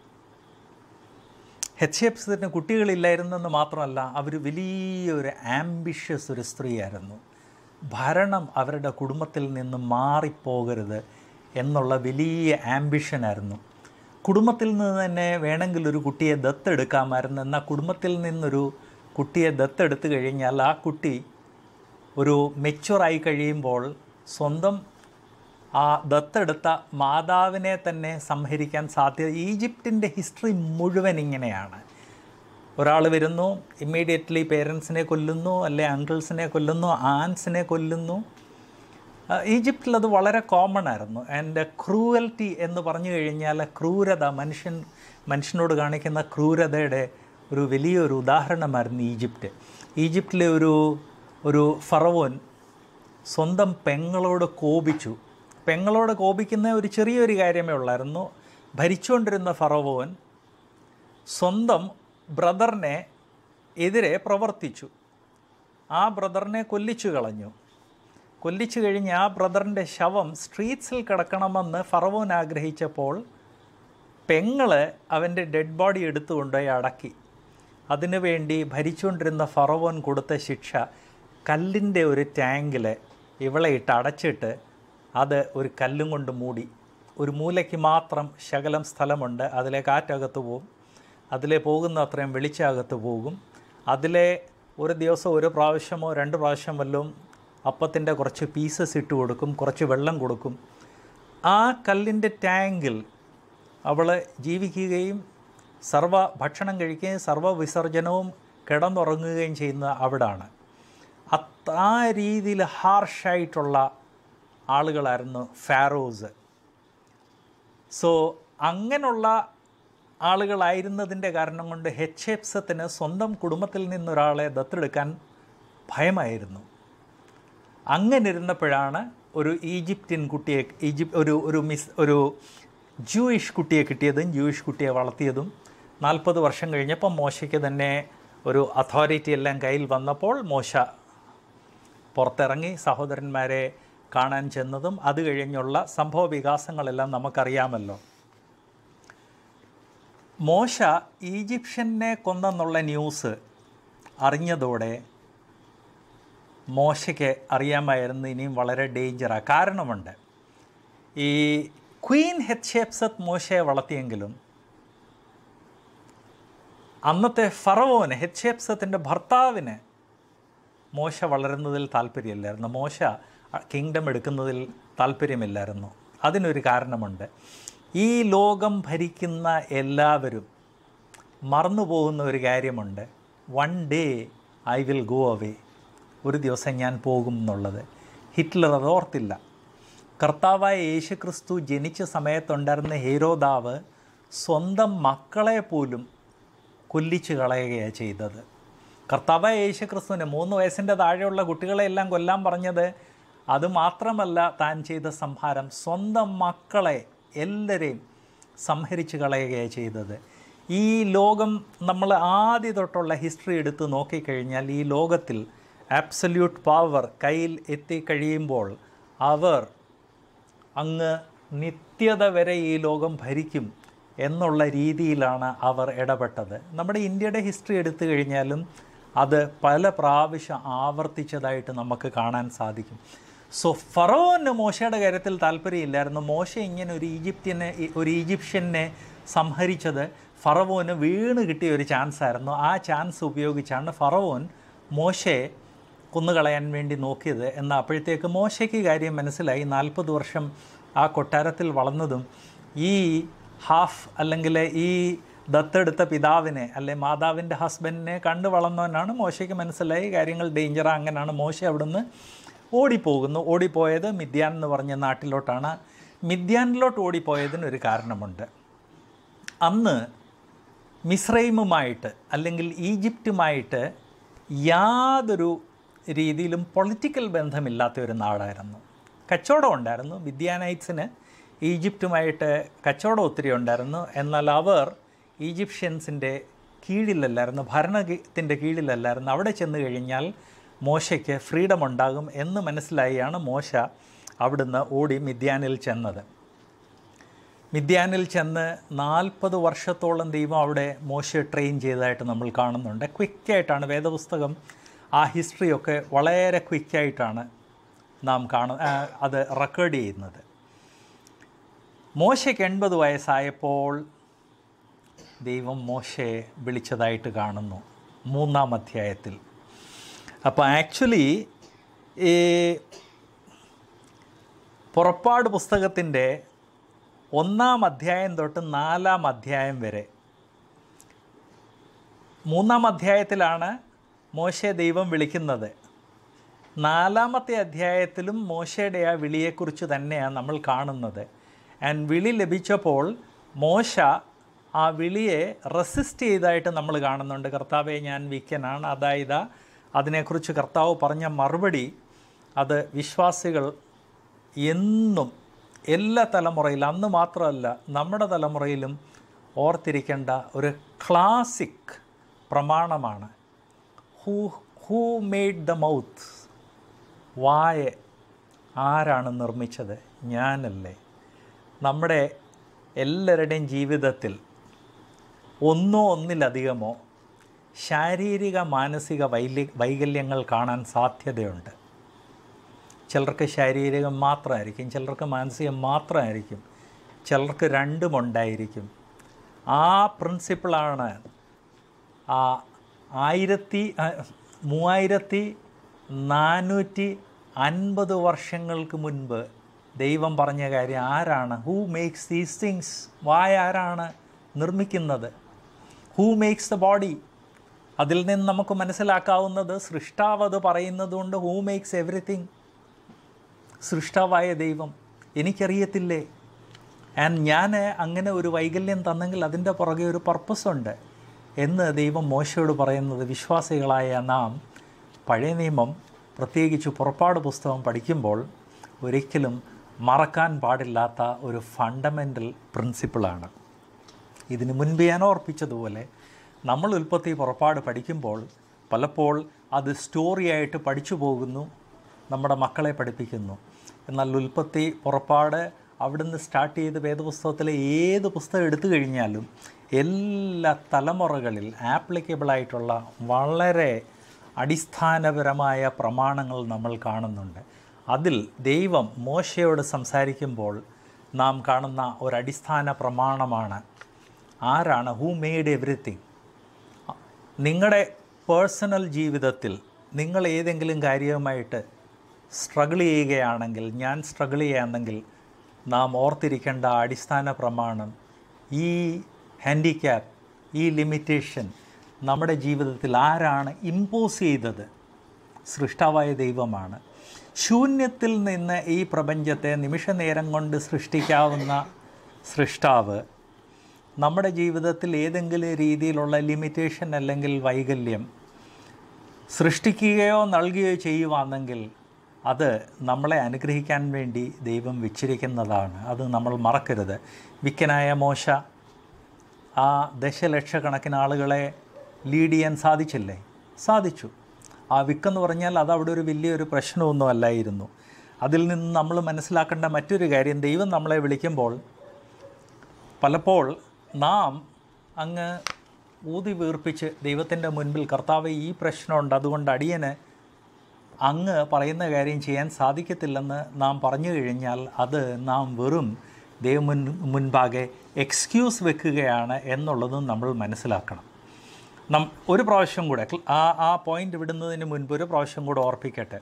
ഹെത്ത് ഷേപ്സത്തിന് കുട്ടികളില്ലായിരുന്നെന്ന് മാത്രമല്ല അവർ വലിയൊരു ആംബിഷ്യസ് ഒരു സ്ത്രീയായിരുന്നു ഭരണം അവരുടെ കുടുംബത്തിൽ നിന്ന് മാറിപ്പോകരുത് എന്നുള്ള വലിയ ആംബിഷനായിരുന്നു കുടുംബത്തിൽ നിന്ന് തന്നെ വേണമെങ്കിൽ ഒരു കുട്ടിയെ ദത്തെടുക്കാമായിരുന്നു എന്നാൽ കുടുംബത്തിൽ നിന്നൊരു കുട്ടിയെ ദത്തെടുത്തു കഴിഞ്ഞാൽ ആ കുട്ടി ഒരു മെച്ചുറായി കഴിയുമ്പോൾ സ്വന്തം ആ ദത്തെടുത്ത മാതാവിനെ തന്നെ സംഹരിക്കാൻ സാധ്യത ഈജിപ്തിൻ്റെ ഹിസ്റ്ററി മുഴുവൻ ഇങ്ങനെയാണ് ഒരാൾ വരുന്നു ഇമ്മീഡിയറ്റ്ലി പേരൻസിനെ കൊല്ലുന്നു അല്ലെ അങ്കിൾസിനെ കൊല്ലുന്നു ആൻസിനെ കൊല്ലുന്നു ആ, ഈജിപ്തിൽ അത് വളരെ കോമൺ ആയിരുന്നു ആൻഡ് ക്രൂവൽറ്റി എന്ന് പറഞ്ഞു കഴിഞ്ഞാൽ ക്രൂരത മനുഷ്യൻ മനുഷ്യനോട് കാണിക്കുന്ന ക്രൂരതയുടെ ഒരു വലിയൊരു ഉദാഹരണമായിരുന്നു ഈജിപ്റ്റ് ഈജിപ്തിലെ ഒരു ഒരു ഫറവോൻ സ്വന്തം പെങ്ങളോട് കോപിച്ചു പെങ്ങളോട് കോപിക്കുന്ന ഒരു ചെറിയൊരു കാര്യമേ ഉള്ളായിരുന്നു ഭരിച്ചുകൊണ്ടിരുന്ന ഫറവോൻ സ്വന്തം ബ്രദറിനെ എതിരെ പ്രവർത്തിച്ചു ആ ബ്രദറിനെ കൊല്ലിച്ചു കളഞ്ഞു കൊല്ലിച്ചു കഴിഞ്ഞ് ആ ബ്രദറിൻ്റെ ശവം സ്ട്രീറ്റ്സിൽ കിടക്കണമെന്ന് ഫറവോൻ ആഗ്രഹിച്ചപ്പോൾ പെങ്ങള് അവൻ്റെ ഡെഡ് ബോഡി എടുത്തുകൊണ്ടുപോയി അടക്കി അതിനുവേണ്ടി ഭരിച്ചുകൊണ്ടിരുന്ന ഫറവോൻ കൊടുത്ത ശിക്ഷ കല്ലിൻ്റെ ഒരു ടാങ്കിൽ ഇവളെ ഇട്ട് അടച്ചിട്ട് അത് ഒരു കല്ലും കൊണ്ട് മൂടി ഒരു മൂലയ്ക്ക് മാത്രം ശകലം സ്ഥലമുണ്ട് അതിലെ കാറ്റകത്ത് പോകും അതിലെ പോകുന്ന അത്രയും വെളിച്ചകത്ത് പോകും അതിലെ ഒരു ദിവസം ഒരു പ്രാവശ്യമോ രണ്ട് പ്രാവശ്യം വല്ലതും അപ്പത്തിൻ്റെ കുറച്ച് പീസസ് ഇട്ട് കൊടുക്കും കുറച്ച് വെള്ളം കൊടുക്കും ആ കല്ലിൻ്റെ ടാങ്കിൽ അവൾ ജീവിക്കുകയും സർവ ഭക്ഷണം കഴിക്കുകയും സർവ വിസർജനവും കിടന്നുറങ്ങുകയും ചെയ്യുന്ന അവിടാണ് അത് ആ രീതിയിൽ ഹാർഷായിട്ടുള്ള ആളുകളായിരുന്നു ഫാറോസ് സോ അങ്ങനെയുള്ള ആളുകളായിരുന്നതിൻ്റെ കാരണം കൊണ്ട് ഹെച്ച്എപ്സത്തിന് സ്വന്തം കുടുംബത്തിൽ നിന്നൊരാളെ ദത്തെടുക്കാൻ ഭയമായിരുന്നു അങ്ങനെ ഇരുന്നപ്പോഴാണ് ഒരു ഈജിപ്ഷ്യൻ കുട്ടിയെ ഈജിപ്ത് ഒരു ഒരു മിസ് ഒരു ജൂയിഷ് കുട്ടിയെ കിട്ടിയതും ജൂയിഷ് കുട്ടിയെ വളർത്തിയതും നാൽപ്പത് വർഷം കഴിഞ്ഞപ്പോൾ മോശയ്ക്ക് തന്നെ ഒരു അതോറിറ്റി എല്ലാം കയ്യിൽ വന്നപ്പോൾ മോശ പുറത്തിറങ്ങി സഹോദരന്മാരെ കാണാൻ ചെന്നതും അത് കഴിഞ്ഞുള്ള സംഭവ വികാസങ്ങളെല്ലാം നമുക്കറിയാമല്ലോ മോശ ഈജിപ്ഷ്യനെ കൊന്നെന്നുള്ള ന്യൂസ് അറിഞ്ഞതോടെ മോശയ്ക്ക് അറിയാമായിരുന്നു ഇനിയും വളരെ ഡേഞ്ചറാണ് കാരണമുണ്ട് ഈ ക്വീൻ ഹെത്ഷേപ്സത്ത് മോശയെ വളർത്തിയെങ്കിലും അന്നത്തെ ഫറവോന് ഹെത്ഷേപ്സത്തിൻ്റെ ഭർത്താവിന് മോശ വളരുന്നതിൽ താല്പര്യമില്ലായിരുന്നു മോശ കിങ്ഡം എടുക്കുന്നതിൽ താല്പര്യമില്ലായിരുന്നു അതിനൊരു കാരണമുണ്ട് ഈ ലോകം ഭരിക്കുന്ന എല്ലാവരും മറന്നു പോകുന്ന ഒരു കാര്യമുണ്ട് one day I will go away ഒരു ദിവസം ഞാൻ പോകും എന്നുള്ളത് ഹിറ്റ്ലർ അത് ഓർത്തില്ല കർത്താവായ യേശുക്രിസ്തു ജനിച്ച സമയത്തുണ്ടായിരുന്ന ഹേരോദാവ് സ്വന്തം മക്കളെ പോലും കൊല്ലിച്ചു കളയുകയാണ് ചെയ്തത് കർത്താവായ യേശുക്രിസ്തുവിന് മൂന്ന് വയസ്സിൻ്റെ താഴെയുള്ള കുട്ടികളെല്ലാം കൊല്ലാൻ പറഞ്ഞത് അത് മാത്രമല്ല താൻ ചെയ്ത സംഹാരം സ്വന്തം മക്കളെ എല്ലാവരെയും സംഹരിച്ച് കളയുകയാണ് ചെയ്തത് ഈ ലോകം നമ്മൾ ആദ്യ തൊട്ടുള്ള ഹിസ്റ്ററി എടുത്ത് നോക്കിക്കഴിഞ്ഞാൽ ഈ ലോകത്തിൽ ആബ്സല്യൂട്ട് പവർ കയ്യിൽ എത്തിക്കഴിയുമ്പോൾ അവർ അങ്ങ് നിത്യത വരെ ഈ ലോകം ഭരിക്കും എന്നുള്ള രീതിയിലാണ് അവർ ഇടപെട്ടത് നമ്മുടെ ഇന്ത്യയുടെ ഹിസ്റ്ററി എടുത്തു കഴിഞ്ഞാലും അത് പല പ്രാവശ്യം ആവർത്തിച്ചതായിട്ട് നമുക്ക് കാണാൻ സാധിക്കും സോ ഫറോന് മോശയുടെ കാര്യത്തിൽ താല്പര്യമില്ലായിരുന്നു മോശ ഇങ്ങനെ ഒരു ഈജിപ്തിനെ ഒരു ഈജിപ്ഷ്യനെ സംഹരിച്ചത് ഫറവോന് വീണ് കിട്ടിയ ഒരു ചാൻസ് ആയിരുന്നു ആ ചാൻസ് ഉപയോഗിച്ചാണ് ഫറവോൻ മോശയെ കൊന്നുകളയാൻ വേണ്ടി നോക്കിയത് എന്നാൽ അപ്പോഴത്തേക്ക് മോശയ്ക്ക് കാര്യം മനസ്സിലായി നാൽപ്പത് വർഷം ആ കൊട്ടാരത്തിൽ വളർന്നതും ഈ ഹാഫ് അല്ലെങ്കിൽ ഈ ദത്തെടുത്ത പിതാവിനെ അല്ലെ മാതാവിൻ്റെ ഹസ്ബൻഡിനെ കണ്ടു വളർന്നവനാണ് മോശയ്ക്ക് മനസ്സിലായി കാര്യങ്ങൾ ഡേഞ്ചറാ അങ്ങനെയാണ് മോശ അവിടുന്ന് ഓടിപ്പോകുന്നു ഓടിപ്പോയത് മിദ്യാൻ എന്ന് പറഞ്ഞ നാട്ടിലോട്ടാണ് മിദ്യാനിലോട്ട് ഓടിപ്പോയതിനൊരു കാരണമുണ്ട് അന്ന് മിസ്രൈമുമായിട്ട് അല്ലെങ്കിൽ ഈജിപ്റ്റുമായിട്ട് യാതൊരു രീതിയിലും പൊളിറ്റിക്കൽ ബന്ധമില്ലാത്ത ഒരു നാടായിരുന്നു കച്ചവടം ഉണ്ടായിരുന്നു വിദ്യാനൈറ്റ്സിന് ഈജിപ്തുമായിട്ട് കച്ചവടം ഒത്തിരി ഉണ്ടായിരുന്നു എന്നാൽ അവർ ഈജിപ്ഷ്യൻസിൻ്റെ കീഴിലല്ലായിരുന്നു ഭരണത്തിൻ്റെ കീഴിലല്ലായിരുന്നു അവിടെ ചെന്ന് കഴിഞ്ഞാൽ മോശയ്ക്ക് ഫ്രീഡം ഉണ്ടാകും എന്ന് മനസ്സിലായിയാണ് മോശ അവിടുന്ന് ഓടി മിദ്യാനിൽ ചെന്നത് മിദ്യാനിൽ ചെന്ന് നാൽപ്പത് വർഷത്തോളം ദൈവം അവിടെ മോശ ട്രെയിൻ ചെയ്തതായിട്ട് നമ്മൾ കാണുന്നുണ്ട് ക്വിക്കായിട്ടാണ് വേദപുസ്തകം ആ ഹിസ്റ്ററിയൊക്കെ വളരെ ക്വിക്കായിട്ടാണ് നാം കാണു ആ, അത് റെക്കോർഡ് ചെയ്യുന്നത് മോശയ്ക്ക് എൺപത് വയസ്സായപ്പോൾ ദൈവം മോശയെ വിളിച്ചതായിട്ട് കാണുന്നു മൂന്നാം അധ്യായത്തിൽ അപ്പോൾ ആക്ച്വലി ഈ പുറപ്പാട് പുസ്തകത്തിൻ്റെ ഒന്നാം അധ്യായം തൊട്ട് നാലാം അധ്യായം വരെ മൂന്നാം അധ്യായത്തിലാണ് മോശയെ ദൈവം വിളിക്കുന്നത് നാലാമത്തെ അധ്യായത്തിലും മോശയുടെ ആ വിളിയെക്കുറിച്ച് തന്നെയാണ് നമ്മൾ കാണുന്നത് ആൻഡ് വിളി ലഭിച്ചപ്പോൾ മോശ ആ വിളിയെ റെസിസ്റ്റ് ചെയ്തതായിട്ട് നമ്മൾ കാണുന്നുണ്ട് കർത്താവെ ഞാൻ വീക്കനാണ് അതായത് അതിനെക്കുറിച്ച് കർത്താവ് പറഞ്ഞ മറുപടി അത് വിശ്വാസികൾ എന്നും എല്ലാ തലമുറയിലും അന്ന് മാത്രമല്ല നമ്മുടെ തലമുറയിലും ഓർത്തിരിക്കേണ്ട ഒരു ക്ലാസിക് പ്രമാണമാണ് who who made the mouth വായ ആരാണ് നിർമ്മിച്ചത് ഞാനല്ലേ നമ്മുടെ എല്ലാവരുടെയും ജീവിതത്തിൽ ഒന്നോ ഒന്നിലധികമോ ശാരീരിക മാനസിക വൈല്യ വൈകല്യങ്ങൾ കാണാൻ സാധ്യതയുണ്ട് ചിലർക്ക് ശാരീരികം മാത്രമായിരിക്കും ചിലർക്ക് മാനസികം മാത്രമായിരിക്കും ചിലർക്ക് രണ്ടും ഉണ്ടായിരിക്കും ആ പ്രിൻസിപ്പിളാണ് ആ ആയിരത്തി ആ, മൂവായിരത്തി നാനൂറ്റി അൻപത് വർഷങ്ങൾക്ക് മുൻപ് ദൈവം പറഞ്ഞ കാര്യം ആരാണ് ഹൂ മേക്സ് ദീസ് തിങ്സ് വായ ആരാണ് നിർമ്മിക്കുന്നത് ഹൂ മേക്സ് ദ ബോഡി അതിൽ നിന്ന് നമുക്ക് മനസ്സിലാക്കാവുന്നത് സൃഷ്ടാവ് അത് പറയുന്നത് കൊണ്ട് ഹൂ മേക്സ് എവറിത്തിങ് സൃഷ്ടാവായ ദൈവം എനിക്കറിയത്തില്ലേ ആൻഡ് ഞാൻ അങ്ങനെ ഒരു വൈകല്യം തന്നെങ്കിൽ അതിൻ്റെ പുറകെ ഒരു പർപ്പസ് ഉണ്ട് എന്ന് ദൈവം മോശയോട് പറയുന്നത് വിശ്വാസികളായ നാം പഴയ നിയമം പ്രത്യേകിച്ച് പുറപ്പാട് പുസ്തകം പഠിക്കുമ്പോൾ ഒരിക്കലും മറക്കാൻ പാടില്ലാത്ത ഒരു ഫണ്ടമെൻ്റൽ പ്രിൻസിപ്പിളാണ് ഇതിന് മുൻപ് ഞാൻ ഓർപ്പിച്ചതുപോലെ നമ്മൾ ഉൽപ്പത്തി പുറപ്പാട് പഠിക്കുമ്പോൾ പലപ്പോൾ അത് സ്റ്റോറിയായിട്ട് പഠിച്ചു പോകുന്നു നമ്മുടെ മക്കളെ പഠിപ്പിക്കുന്നു എന്നാൽ ഉൽപ്പത്തി പുറപ്പാട് അവിടുന്ന് സ്റ്റാർട്ട് ചെയ്ത് വേദപുസ്തകത്തിലെ ഏത് പുസ്തകം എടുത്തു കഴിഞ്ഞാലും എല്ലാ തലമുറകളിൽ ആപ്ലിക്കബിളായിട്ടുള്ള വളരെ അടിസ്ഥാനപരമായ പ്രമാണങ്ങൾ നമ്മൾ കാണുന്നുണ്ട് അതിൽ ദൈവം മോശയോട് സംസാരിക്കുമ്പോൾ നാം കാണുന്ന ഒരടിസ്ഥാന പ്രമാണമാണ് ആരാണ് ഹൂ മെയ്ഡ് എവറിത്തിങ് നിങ്ങളുടെ പേഴ്സണൽ ജീവിതത്തിൽ നിങ്ങൾ ഏതെങ്കിലും കാര്യവുമായിട്ട് സ്ട്രഗിൾ ചെയ്യുകയാണെങ്കിൽ ഞാൻ സ്ട്രഗിൾ ചെയ്യുകയാണെങ്കിൽ നാം ഓർത്തിരിക്കേണ്ട അടിസ്ഥാന പ്രമാണം ഈ ഹാൻഡിക്യാപ്പ് ഈ ലിമിറ്റേഷൻ നമ്മുടെ ജീവിതത്തിൽ ആരാണ് ഇമ്പോസ് ചെയ്തത് സൃഷ്ടാവായ ദൈവമാണ് ശൂന്യത്തിൽ നിന്ന് ഈ പ്രപഞ്ചത്തെ നിമിഷ നേരം കൊണ്ട് സൃഷ്ടിക്കാവുന്ന സൃഷ്ടാവ് നമ്മുടെ ജീവിതത്തിൽ ഏതെങ്കിലും രീതിയിലുള്ള ലിമിറ്റേഷൻ അല്ലെങ്കിൽ വൈകല്യം സൃഷ്ടിക്കുകയോ നൽകുകയോ ചെയ്യുവാണെങ്കിൽ അത് നമ്മളെ അനുഗ്രഹിക്കാൻ വേണ്ടി ദൈവം വെച്ചിരിക്കുന്നതാണ് അത് നമ്മൾ മറക്കരുത് വിക്കനായ മോശ ആ ദശലക്ഷക്കണക്കിന് ആളുകളെ ലീഡ് ചെയ്യാൻ സാധിച്ചില്ലേ സാധിച്ചു ആ വിക്കെന്ന് പറഞ്ഞാൽ അത് അവിടെ ഒരു വലിയൊരു പ്രശ്നമൊന്നും അല്ലായിരുന്നു അതിൽ നിന്ന് നമ്മൾ മനസ്സിലാക്കേണ്ട മറ്റൊരു കാര്യം ദൈവം നമ്മളെ വിളിക്കുമ്പോൾ പലപ്പോൾ നാം അങ്ങ് ഊതി വീർപ്പിച്ച് ദൈവത്തിൻ്റെ മുൻപിൽ കർത്താവ് ഈ പ്രശ്നമുണ്ട് അതുകൊണ്ട് അടിയന് അങ്ങ് പറയുന്ന കാര്യം ചെയ്യാൻ സാധിക്കത്തില്ലെന്ന് നാം പറഞ്ഞു കഴിഞ്ഞാൽ അത് നാം വെറും ദൈവം മുൻ മുൻപാകെ എക്സ്ക്യൂസ് വെക്കുകയാണ് എന്നുള്ളതും നമ്മൾ മനസ്സിലാക്കണം നം ഒരു പ്രാവശ്യം കൂടെ ക്ല- ആ ആ പോയിന്റ് വിടുന്നതിന് മുൻപ് ഒരു പ്രാവശ്യം കൂടെ ഓർപ്പിക്കട്ടെ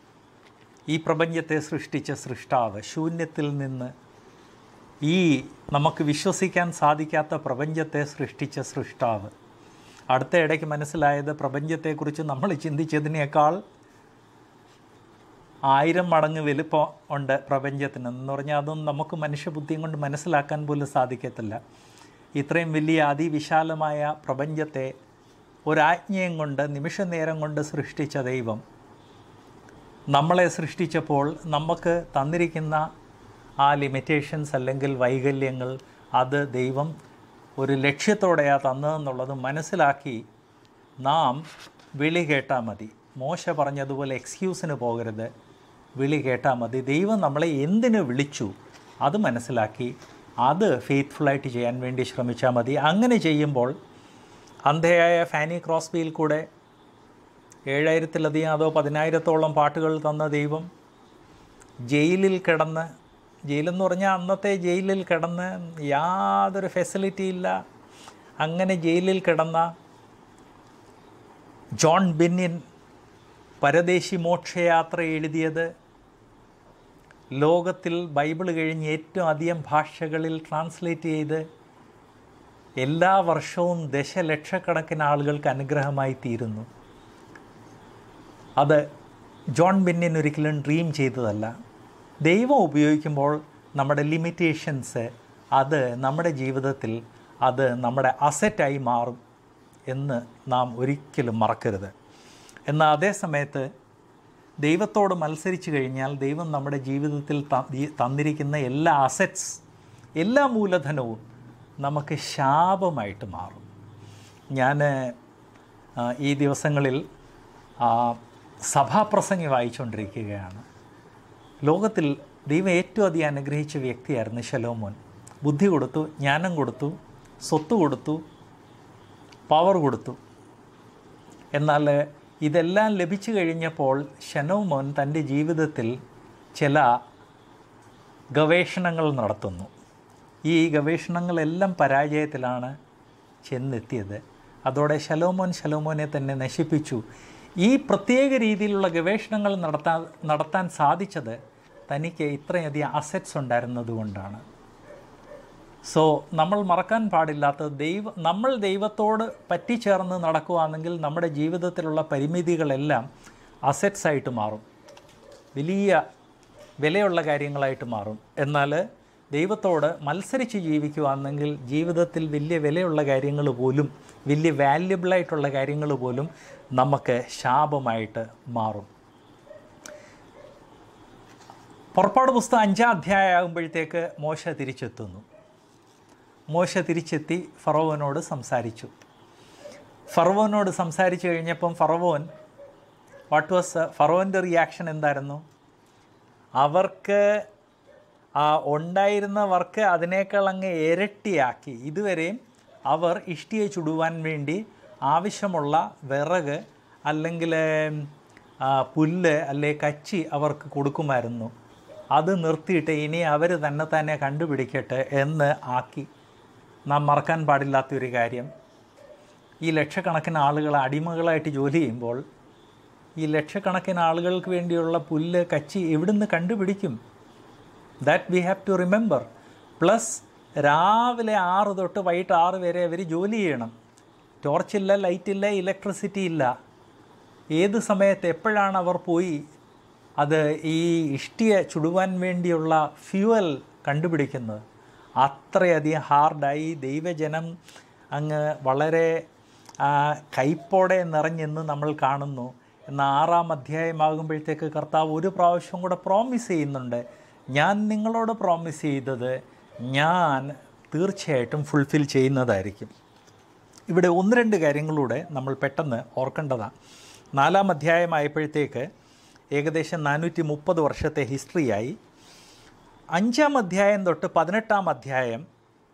ഈ പ്രപഞ്ചത്തെ സൃഷ്ടിച്ച സൃഷ്ടാവ് ശൂന്യത്തിൽ നിന്ന് ഈ നമുക്ക് വിശ്വസിക്കാൻ സാധിക്കാത്ത പ്രപഞ്ചത്തെ സൃഷ്ടിച്ച സൃഷ്ടാവ് അടുത്ത ഇടയ്ക്ക് മനസ്സിലായത് പ്രപഞ്ചത്തെക്കുറിച്ച് നമ്മൾ ചിന്തിച്ചതിനേക്കാൾ ആയിരം മടങ്ങ് വലുപ്പം ഉണ്ട് പ്രപഞ്ചത്തിന് എന്ന് പറഞ്ഞാൽ അതൊന്നും നമുക്ക് മനുഷ്യബുദ്ധിയും കൊണ്ട് മനസ്സിലാക്കാൻ പോലും സാധിക്കത്തില്ല ഇത്രയും വലിയ അതിവിശാലമായ പ്രപഞ്ചത്തെ ഒരാജ്ഞയും കൊണ്ട് നിമിഷ നേരം കൊണ്ട് സൃഷ്ടിച്ച ദൈവം നമ്മളെ സൃഷ്ടിച്ചപ്പോൾ നമുക്ക് തന്നിരിക്കുന്ന ആ ലിമിറ്റേഷൻസ് അല്ലെങ്കിൽ വൈകല്യങ്ങൾ അത് ദൈവം ഒരു ലക്ഷ്യത്തോടെയാ തന്നതെന്നുള്ളത് മനസ്സിലാക്കി നാം വിളി കേട്ടാൽ മതി മോശ പറഞ്ഞതുപോലെ എക്സ്ക്യൂസിന് പോകരുത് വിളി കേട്ടാൽ മതി ദൈവം നമ്മളെ എന്തിനു വിളിച്ചു അത് മനസ്സിലാക്കി അത് ഫെയ്ത്ത്ഫുള്ളായിട്ട് ചെയ്യാൻ വേണ്ടി ശ്രമിച്ചാൽ മതി അങ്ങനെ ചെയ്യുമ്പോൾ അന്ധയായ ഫാനി ക്രോസ്ബിയിൽ കൂടെ ഏഴായിരത്തിലധികം അതോ പതിനായിരത്തോളം പാട്ടുകൾ തന്ന ദൈവം ജയിലിൽ കിടന്ന് ജയിലെന്ന് പറഞ്ഞാൽ അന്നത്തെ ജയിലിൽ കിടന്ന് യാതൊരു ഫെസിലിറ്റി ഇല്ല അങ്ങനെ ജയിലിൽ കിടന്ന ജോൺ ബെന്നിൻ പരദേശി മോക്ഷയാത്ര എഴുതിയത് ലോകത്തിൽ ബൈബിൾ കഴിഞ്ഞ് ഏറ്റവും അധികം ഭാഷകളിൽ ട്രാൻസ്ലേറ്റ് ചെയ്ത് എല്ലാ വർഷവും ദശലക്ഷക്കണക്കിന് ആളുകൾക്ക് അനുഗ്രഹമായി തീരുന്നു അത് ജോൺ ബെന്നിൻ ഒരിക്കലും ഡ്രീം ചെയ്തതല്ല ദൈവം ഉപയോഗിക്കുമ്പോൾ നമ്മുടെ ലിമിറ്റേഷൻസ് അത് നമ്മുടെ ജീവിതത്തിൽ അത് നമ്മുടെ അസറ്റായി മാറും എന്ന് നാം ഒരിക്കലും മറക്കരുത് എന്നാൽ അതേ സമയത്ത് ദൈവത്തോട് മത്സരിച്ച് കഴിഞ്ഞാൽ ദൈവം നമ്മുടെ ജീവിതത്തിൽ ത- ഈ തന്നിരിക്കുന്ന എല്ലാ അസറ്റ്സ് എല്ലാ മൂലധനവും നമുക്ക് ശാപമായിട്ട് മാറും ഞാൻ ആ, ഈ ദിവസങ്ങളിൽ ആ, സഭാപ്രസംഗി വായിച്ചുകൊണ്ടിരിക്കുകയാണ് ലോകത്തിൽ ദൈവം ഏറ്റവും അധികം അനുഗ്രഹിച്ച വ്യക്തിയായിരുന്നു ശലോമോൻ ബുദ്ധി കൊടുത്തു ജ്ഞാനം കൊടുത്തു സ്വത്ത് കൊടുത്തു പവർ കൊടുത്തു എന്നാൽ ഇതെല്ലാം ലഭിച്ചു കഴിഞ്ഞപ്പോൾ ഷനോമോൻ തൻ്റെ ജീവിതത്തിൽ ചില ഗവേഷണങ്ങൾ നടത്തുന്നു ഈ ഗവേഷണങ്ങളെല്ലാം പരാജയത്തിലാണ് ചെന്നെത്തിയത് അതോടെ ശലോമോൻ ശലോമോനെ തന്നെ നശിപ്പിച്ചു ഈ പ്രത്യേക രീതിയിലുള്ള ഗവേഷണങ്ങൾ നടത്താൻ നടത്താൻ സാധിച്ചത് തനിക്ക് ഇത്രയധികം അസറ്റ്സ് ഉണ്ടായിരുന്നതുകൊണ്ടാണ് സോ നമ്മൾ മറക്കാൻ പാടില്ലാത്തത് ദൈവ നമ്മൾ ദൈവത്തോട് പറ്റിച്ചേർന്ന് നടക്കുകയാണെങ്കിൽ നമ്മുടെ ജീവിതത്തിലുള്ള പരിമിതികളെല്ലാം അസറ്റ്സ് ആയിട്ട് മാറും വലിയ വിലയുള്ള കാര്യങ്ങളായിട്ട് മാറും എന്നാൽ ദൈവത്തോട് മത്സരിച്ച് ജീവിക്കുകയാണെങ്കിൽ ജീവിതത്തിൽ വലിയ വിലയുള്ള കാര്യങ്ങൾ പോലും വലിയ വാല്യബിളായിട്ടുള്ള കാര്യങ്ങൾ പോലും നമുക്ക് ശാപമായിട്ട് മാറും പുറപ്പാട് പുസ്തകം അഞ്ചാം അധ്യായമാകുമ്പോഴത്തേക്ക് മോശ തിരിച്ചെത്തുന്നു മോശ തിരിച്ചെത്തി ഫറവോനോട് സംസാരിച്ചു ഫറവോനോട് സംസാരിച്ചു കഴിഞ്ഞപ്പം ഫറവോൻ വാട്ട് വാസ് ഫറവോൻ്റെ റിയാക്ഷൻ എന്തായിരുന്നു അവർക്ക് ആ ഉണ്ടായിരുന്ന വർക്ക് അതിനേക്കാൾ അങ്ങ് ഇരട്ടിയാക്കി ഇതുവരെയും അവർ ഇഷ്ടിയെ ചുടുവാൻ വേണ്ടി ആവശ്യമുള്ള വിറക് അല്ലെങ്കിൽ ആ, പുല്ല് അല്ലെ കച്ചി അവർക്ക് കൊടുക്കുമായിരുന്നു അത് നിർത്തിയിട്ട് ഇനി അവർ തന്നെ തന്നെ കണ്ടുപിടിക്കട്ടെ എന്ന് ആക്കി നാം മറക്കാൻ പാടില്ലാത്തൊരു കാര്യം ഈ ലക്ഷക്കണക്കിന് ആളുകൾ അടിമകളായിട്ട് ജോലി ചെയ്യുമ്പോൾ ഈ ലക്ഷക്കണക്കിന് ആളുകൾക്ക് വേണ്ടിയുള്ള പുല്ല് കച്ചി എവിടുന്ന് കണ്ടുപിടിക്കും that we have to remember plus രാവിലെ ആറ് തൊട്ട് വൈകിട്ട് ആറ് വരെ അവർ ജോലി ചെയ്യണം ടോർച്ചില്ല ലൈറ്റില്ല ഇലക്ട്രിസിറ്റി ഇല്ല ഏത് സമയത്ത് എപ്പോഴാണ് അവർ പോയി അത് ഈ ഇഷ്ടിയെ ചുടുവാൻ വേണ്ടിയുള്ള ഫ്യൂവൽ കണ്ടുപിടിക്കുന്നത് അത്രയധികം ഹാർഡായി ദൈവജനം അങ്ങ് വളരെ ആ, കയ്പോടെ നിറഞ്ഞെന്ന് നമ്മൾ കാണുന്നു എന്നാൽ ആറാം അധ്യായമാകുമ്പോഴത്തേക്ക് കർത്താവ് ഒരു പ്രാവശ്യം കൂടെ പ്രോമിസ് ചെയ്യുന്നുണ്ട് ഞാൻ നിങ്ങളോട് പ്രോമിസ് ചെയ്തത് ഞാൻ തീർച്ചയായിട്ടും ഫുൾഫിൽ ചെയ്യുന്നതായിരിക്കും ഇവിടെ ഒന്ന് രണ്ട് കാര്യങ്ങളൂടെ നമ്മൾ പെട്ടെന്ന് ഓർക്കേണ്ടതാണ് നാലാം അധ്യായമായപ്പോഴത്തേക്ക് ഏകദേശം നാനൂറ്റി മുപ്പത് വർഷത്തെ ഹിസ്റ്ററിയായി അഞ്ചാം അധ്യായം തൊട്ട് പതിനെട്ടാം അധ്യായം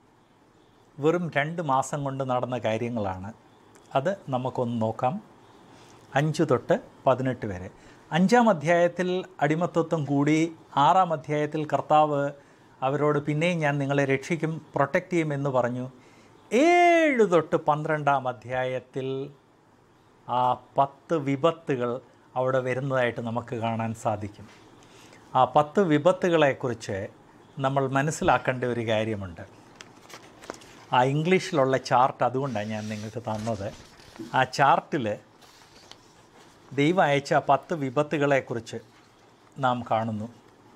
വെറും രണ്ട് മാസം കൊണ്ട് നടന്ന കാര്യങ്ങളാണ് അത് നമുക്കൊന്ന് നോക്കാം അഞ്ച് തൊട്ട് പതിനെട്ട് വരെ അഞ്ചാം അധ്യായത്തിൽ അടിമത്വത്വം കൂടി ആറാം അധ്യായത്തിൽ കർത്താവ് അവരോട് പിന്നെയും ഞാൻ നിങ്ങളെ രക്ഷിക്കും പ്രൊട്ടക്റ്റ് ചെയ്യും എന്ന് പറഞ്ഞു ഏഴ് തൊട്ട് പന്ത്രണ്ടാം അധ്യായത്തിൽ ആ പത്ത് വിപത്തുകൾ അവിടെ വരുന്നതായിട്ട് നമുക്ക് കാണാൻ സാധിക്കും ആ പത്ത് വിപത്തുകളെക്കുറിച്ച് നമ്മൾ മനസ്സിലാക്കേണ്ട ഒരു കാര്യമുണ്ട് ആ ഇംഗ്ലീഷിലുള്ള ചാർട്ട് അതുകൊണ്ടാണ് ഞാൻ നിങ്ങൾക്ക് തന്നത് ആ ചാർട്ടിൽ ദൈവം അയച്ച ആ പത്ത് വിപത്തുകളെക്കുറിച്ച് നാം കാണുന്നു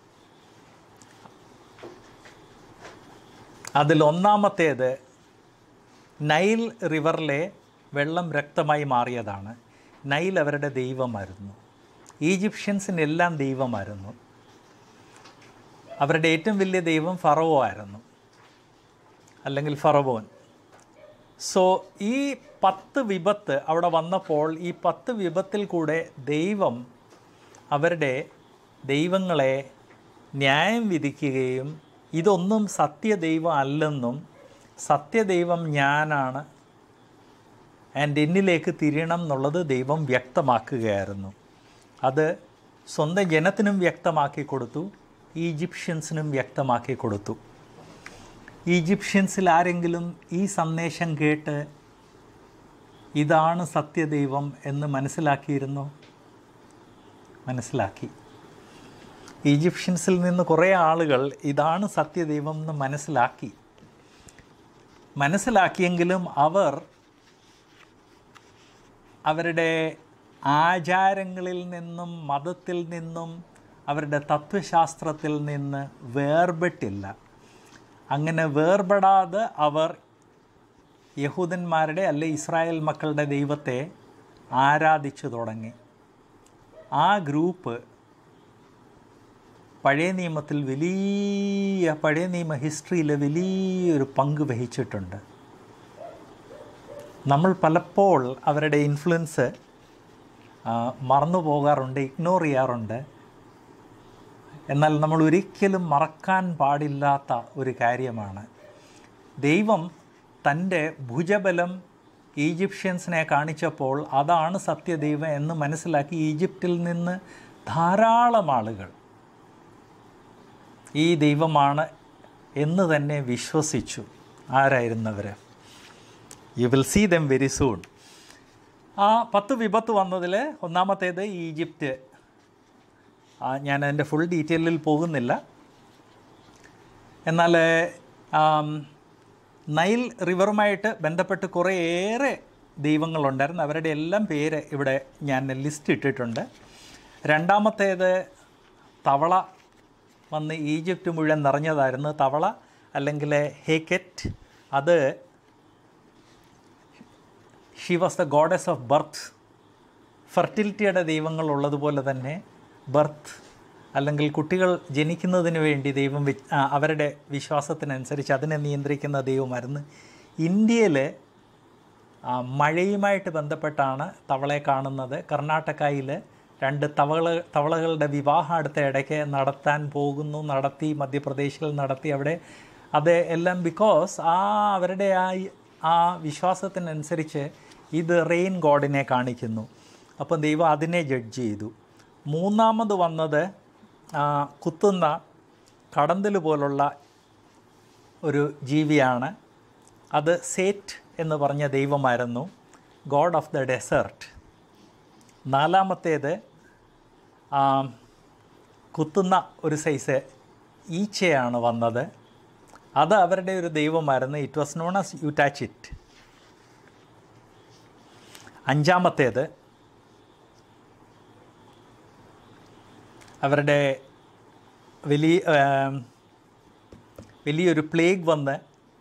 അതിൽ ഒന്നാമത്തേത് നൈൽ റിവറിലെ വെള്ളം രക്തമായി മാറിയതാണ് നൈൽ അവരുടെ ദൈവമായിരുന്നു ഈജിപ്ഷ്യൻസിനെല്ലാം ദൈവമായിരുന്നു അവരുടെ ഏറ്റവും വലിയ ദൈവം ഫറവോ ആയിരുന്നു അല്ലെങ്കിൽ ഫറവോൻ സോ ഈ പത്ത് വിപത്ത് അവിടെ വന്നപ്പോൾ ഈ പത്ത് വിപത്തിൽ കൂടെ ദൈവം അവരുടെ ദൈവങ്ങളെ ന്യായം വിധിക്കുകയും ഇതൊന്നും സത്യദൈവം അല്ലെന്നും സത്യദൈവം ഞാനാണ് ആൻഡ് എന്നിലേക്ക് തിരിയണം എന്നുള്ളത് ദൈവം വ്യക്തമാക്കുകയായിരുന്നു അത് സ്വന്തം ജനത്തിനും വ്യക്തമാക്കി കൊടുത്തു ഈജിപ്ഷ്യൻസിനും വ്യക്തമാക്കി കൊടുത്തു ഈജിപ്ഷ്യൻസിൽ ആരെങ്കിലും ഈ സന്ദേശം കേട്ട് ഇതാണ് സത്യദൈവം എന്ന് മനസ്സിലാക്കിയിരുന്നോ മനസ്സിലാക്കി ഈജിപ്ഷ്യൻസിൽ നിന്ന് കുറേ ആളുകൾ ഇതാണ് സത്യദൈവം എന്ന് മനസ്സിലാക്കി മനസ്സിലാക്കിയെങ്കിലും അവർ അവരുടെ ആചാരങ്ങളിൽ നിന്നും മതത്തിൽ നിന്നും അവരുടെ തത്വശാസ്ത്രത്തിൽ നിന്ന് വേർപെട്ടില്ല അങ്ങനെ വേർപെടാതെ അവർ യഹൂദന്മാരുടെ അല്ലെ ഇസ്രായേൽ മക്കളുടെ ദൈവത്തെ ആരാധിച്ചു തുടങ്ങി ആ ഗ്രൂപ്പ് പഴയ നിയമത്തിൽ വലിയ പഴയ നിയമ ഹിസ്റ്ററിയിൽ വലിയൊരു പങ്ക് വഹിച്ചിട്ടുണ്ട് നമ്മൾ പലപ്പോൾ അവരുടെ ഇൻഫ്ലുവൻസ് മറന്നു പോകാറുണ്ട് ഇഗ്നോർ ചെയ്യാറുണ്ട് എന്നാൽ നമ്മൾ ഒരിക്കലും മറക്കാൻ പാടില്ലാത്ത ഒരു കാര്യമാണ് ദൈവം തൻ്റെ ഭുജബലം ഈജിപ്ഷ്യൻസിനെ കാണിച്ചപ്പോൾ അതാണ് സത്യദൈവം എന്ന് മനസ്സിലാക്കി ഈജിപ്തിൽ നിന്ന് ധാരാളം ആളുകൾ ഈ ദൈവമാണ് എന്ന് തന്നെ വിശ്വസിച്ചു ആരായിരുന്നവർ you will see them very soon ആ പത്ത് വിപത്ത് വന്നതിൽ ഒന്നാമത്തേത് ഈജിപ്റ്റ് ആ, ഞാൻ അതിൻ്റെ ഫുൾ ഡീറ്റെയിലിൽ പോകുന്നില്ല എന്നാൽ ആം, നൈൽ റിവറുമായിട്ട് ബന്ധപ്പെട്ട് കുറേയേറെ ദൈവങ്ങളുണ്ടായിരുന്നു അവരുടെ എല്ലാം പേര് ഇവിടെ ഞാൻ ലിസ്റ്റ് ഇട്ടിട്ടുണ്ട് രണ്ടാമത്തേത് തവള വന്ന് ഈജിപ്റ്റ് മുഴുവൻ നിറഞ്ഞതായിരുന്നു തവള അല്ലെങ്കിൽ ഹേക്കറ്റ് അത് she was the goddess of birth ഫെർട്ടിലിറ്റിയുടെ ദൈവങ്ങൾ ഉള്ളതുപോലെ തന്നെ ബർത്ത് അല്ലെങ്കിൽ കുട്ടികൾ ജനിക്കുന്നതിന് വേണ്ടി ദൈവം വെ- ആ, അവരുടെ വിശ്വാസത്തിനനുസരിച്ച് അതിനെ നിയന്ത്രിക്കുന്ന ദൈവമായിരുന്നു ഇന്ത്യയിൽ മഴയുമായിട്ട് ബന്ധപ്പെട്ടാണ് തവളയെ കാണുന്നത് കർണാടകയിൽ രണ്ട് തവള തവളകളുടെ വിവാഹം അടുത്ത ഇടയ്ക്ക് നടത്താൻ പോകുന്നു നടത്തി മധ്യപ്രദേശിൽ നടത്തി അവിടെ അത് എല്ലാം ബിക്കോസ് ആ അവരുടെ ആ ആ വിശ്വാസത്തിനനുസരിച്ച് ഇത് റെയിൻ ഗോഡിനെ കാണിക്കുന്നു അപ്പം ദൈവം അതിനെ ജഡ്ജ് ചെയ്തു മൂന്നാമത് വന്നത് ആ, കുത്തുന്ന കടന്തൽ പോലുള്ള ഒരു ജീവിയാണ് അത് സേറ്റ് എന്ന് പറഞ്ഞ ദൈവമായിരുന്നു ഗോഡ് ഓഫ് ദ ഡെസേർട്ട് നാലാമത്തേത് ആ, കുത്തുന്ന ഒരു സൈസ് ഈച്ചയാണ് വന്നത് അത് അവരുടെ ഒരു ദൈവമായിരുന്നു it was known as Uatchit അഞ്ചാമത്തേത് അവരുടെ വലിയ ആം, വലിയൊരു പ്ലേഗ് വന്ന്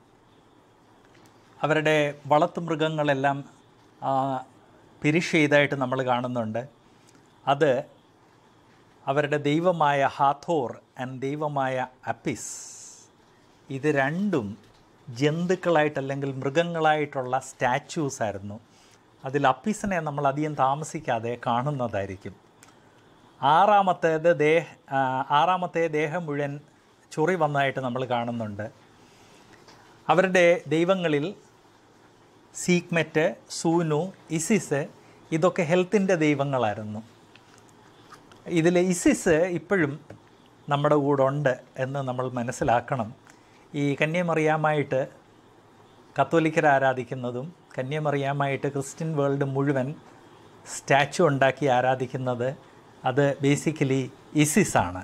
അവരുടെ വളർത്തുമൃഗങ്ങളെല്ലാം പിരിഷ് ചെയ്തായിട്ട് നമ്മൾ കാണുന്നുണ്ട് അത് അവരുടെ ദൈവമായ ഹാഥോർ ആൻഡ് ദൈവമായ അപ്പിസ് ഇത് രണ്ടും ജന്തുക്കളായിട്ട് അല്ലെങ്കിൽ മൃഗങ്ങളായിട്ടുള്ള സ്റ്റാച്യൂസ് ആയിരുന്നു അതിൽ അപ്പീസിനെ നമ്മൾ അധികം താമസിക്കാതെ കാണുന്നതായിരിക്കും ആറാമത്തേത് ദേഹ ആ, ആറാമത്തെ ദേഹം മുഴുവൻ ചൊറി വന്നതായിട്ട് നമ്മൾ കാണുന്നുണ്ട് അവരുടെ ദൈവങ്ങളിൽ സീക്മെറ്റ് സൂനു ഇസിസ് ഇതൊക്കെ ഹെൽത്തിൻ്റെ ദൈവങ്ങളായിരുന്നു ഇതിൽ ഇസിസ് ഇപ്പോഴും നമ്മുടെ കൂടെ ഉണ്ട് എന്ന് നമ്മൾ മനസ്സിലാക്കണം ഈ കന്യമറിയാമായിട്ട് കത്തോലിക്കർ ആരാധിക്കുന്നതും കന്യമറിയാമായിട്ട് ക്രിസ്ത്യൻ വേൾഡ് മുഴുവൻ സ്റ്റാച്ചു ഉണ്ടാക്കി ആരാധിക്കുന്നത് അത് ബേസിക്കലി ഇസിസ് ആണ്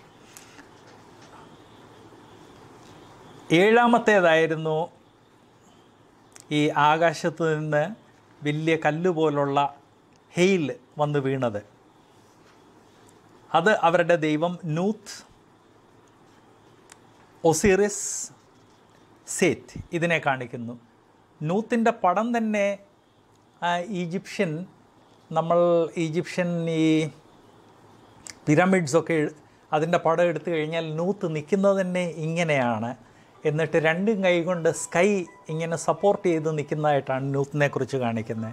ഏഴാമത്തേതായിരുന്നു ഈ ആകാശത്ത് നിന്ന് വലിയ കല്ല് പോലുള്ള ഹെയിൽ വന്ന് വീണത് അത് അവരുടെ ദൈവം നൂത്ത് ഒസിറിസ് സേത്ത് ഇതിനെ കാണിക്കുന്നു നൂത്തിൻ്റെ പടം തന്നെ ആ, ഈജിപ്ഷ്യൻ നമ്മൾ ഈജിപ്ഷ്യൻ ഈ പിരമിഡ്സൊക്കെ അതിൻ്റെ പടം എടുത്തു കഴിഞ്ഞാൽ നൂത്ത് നിൽക്കുന്നത് തന്നെ ഇങ്ങനെയാണ് എന്നിട്ട് രണ്ടും കൈ കൊണ്ട് സ്കൈ ഇങ്ങനെ സപ്പോർട്ട് ചെയ്ത് നിൽക്കുന്നതായിട്ടാണ് നൂത്തിനെ കുറിച്ച് കാണിക്കുന്നത്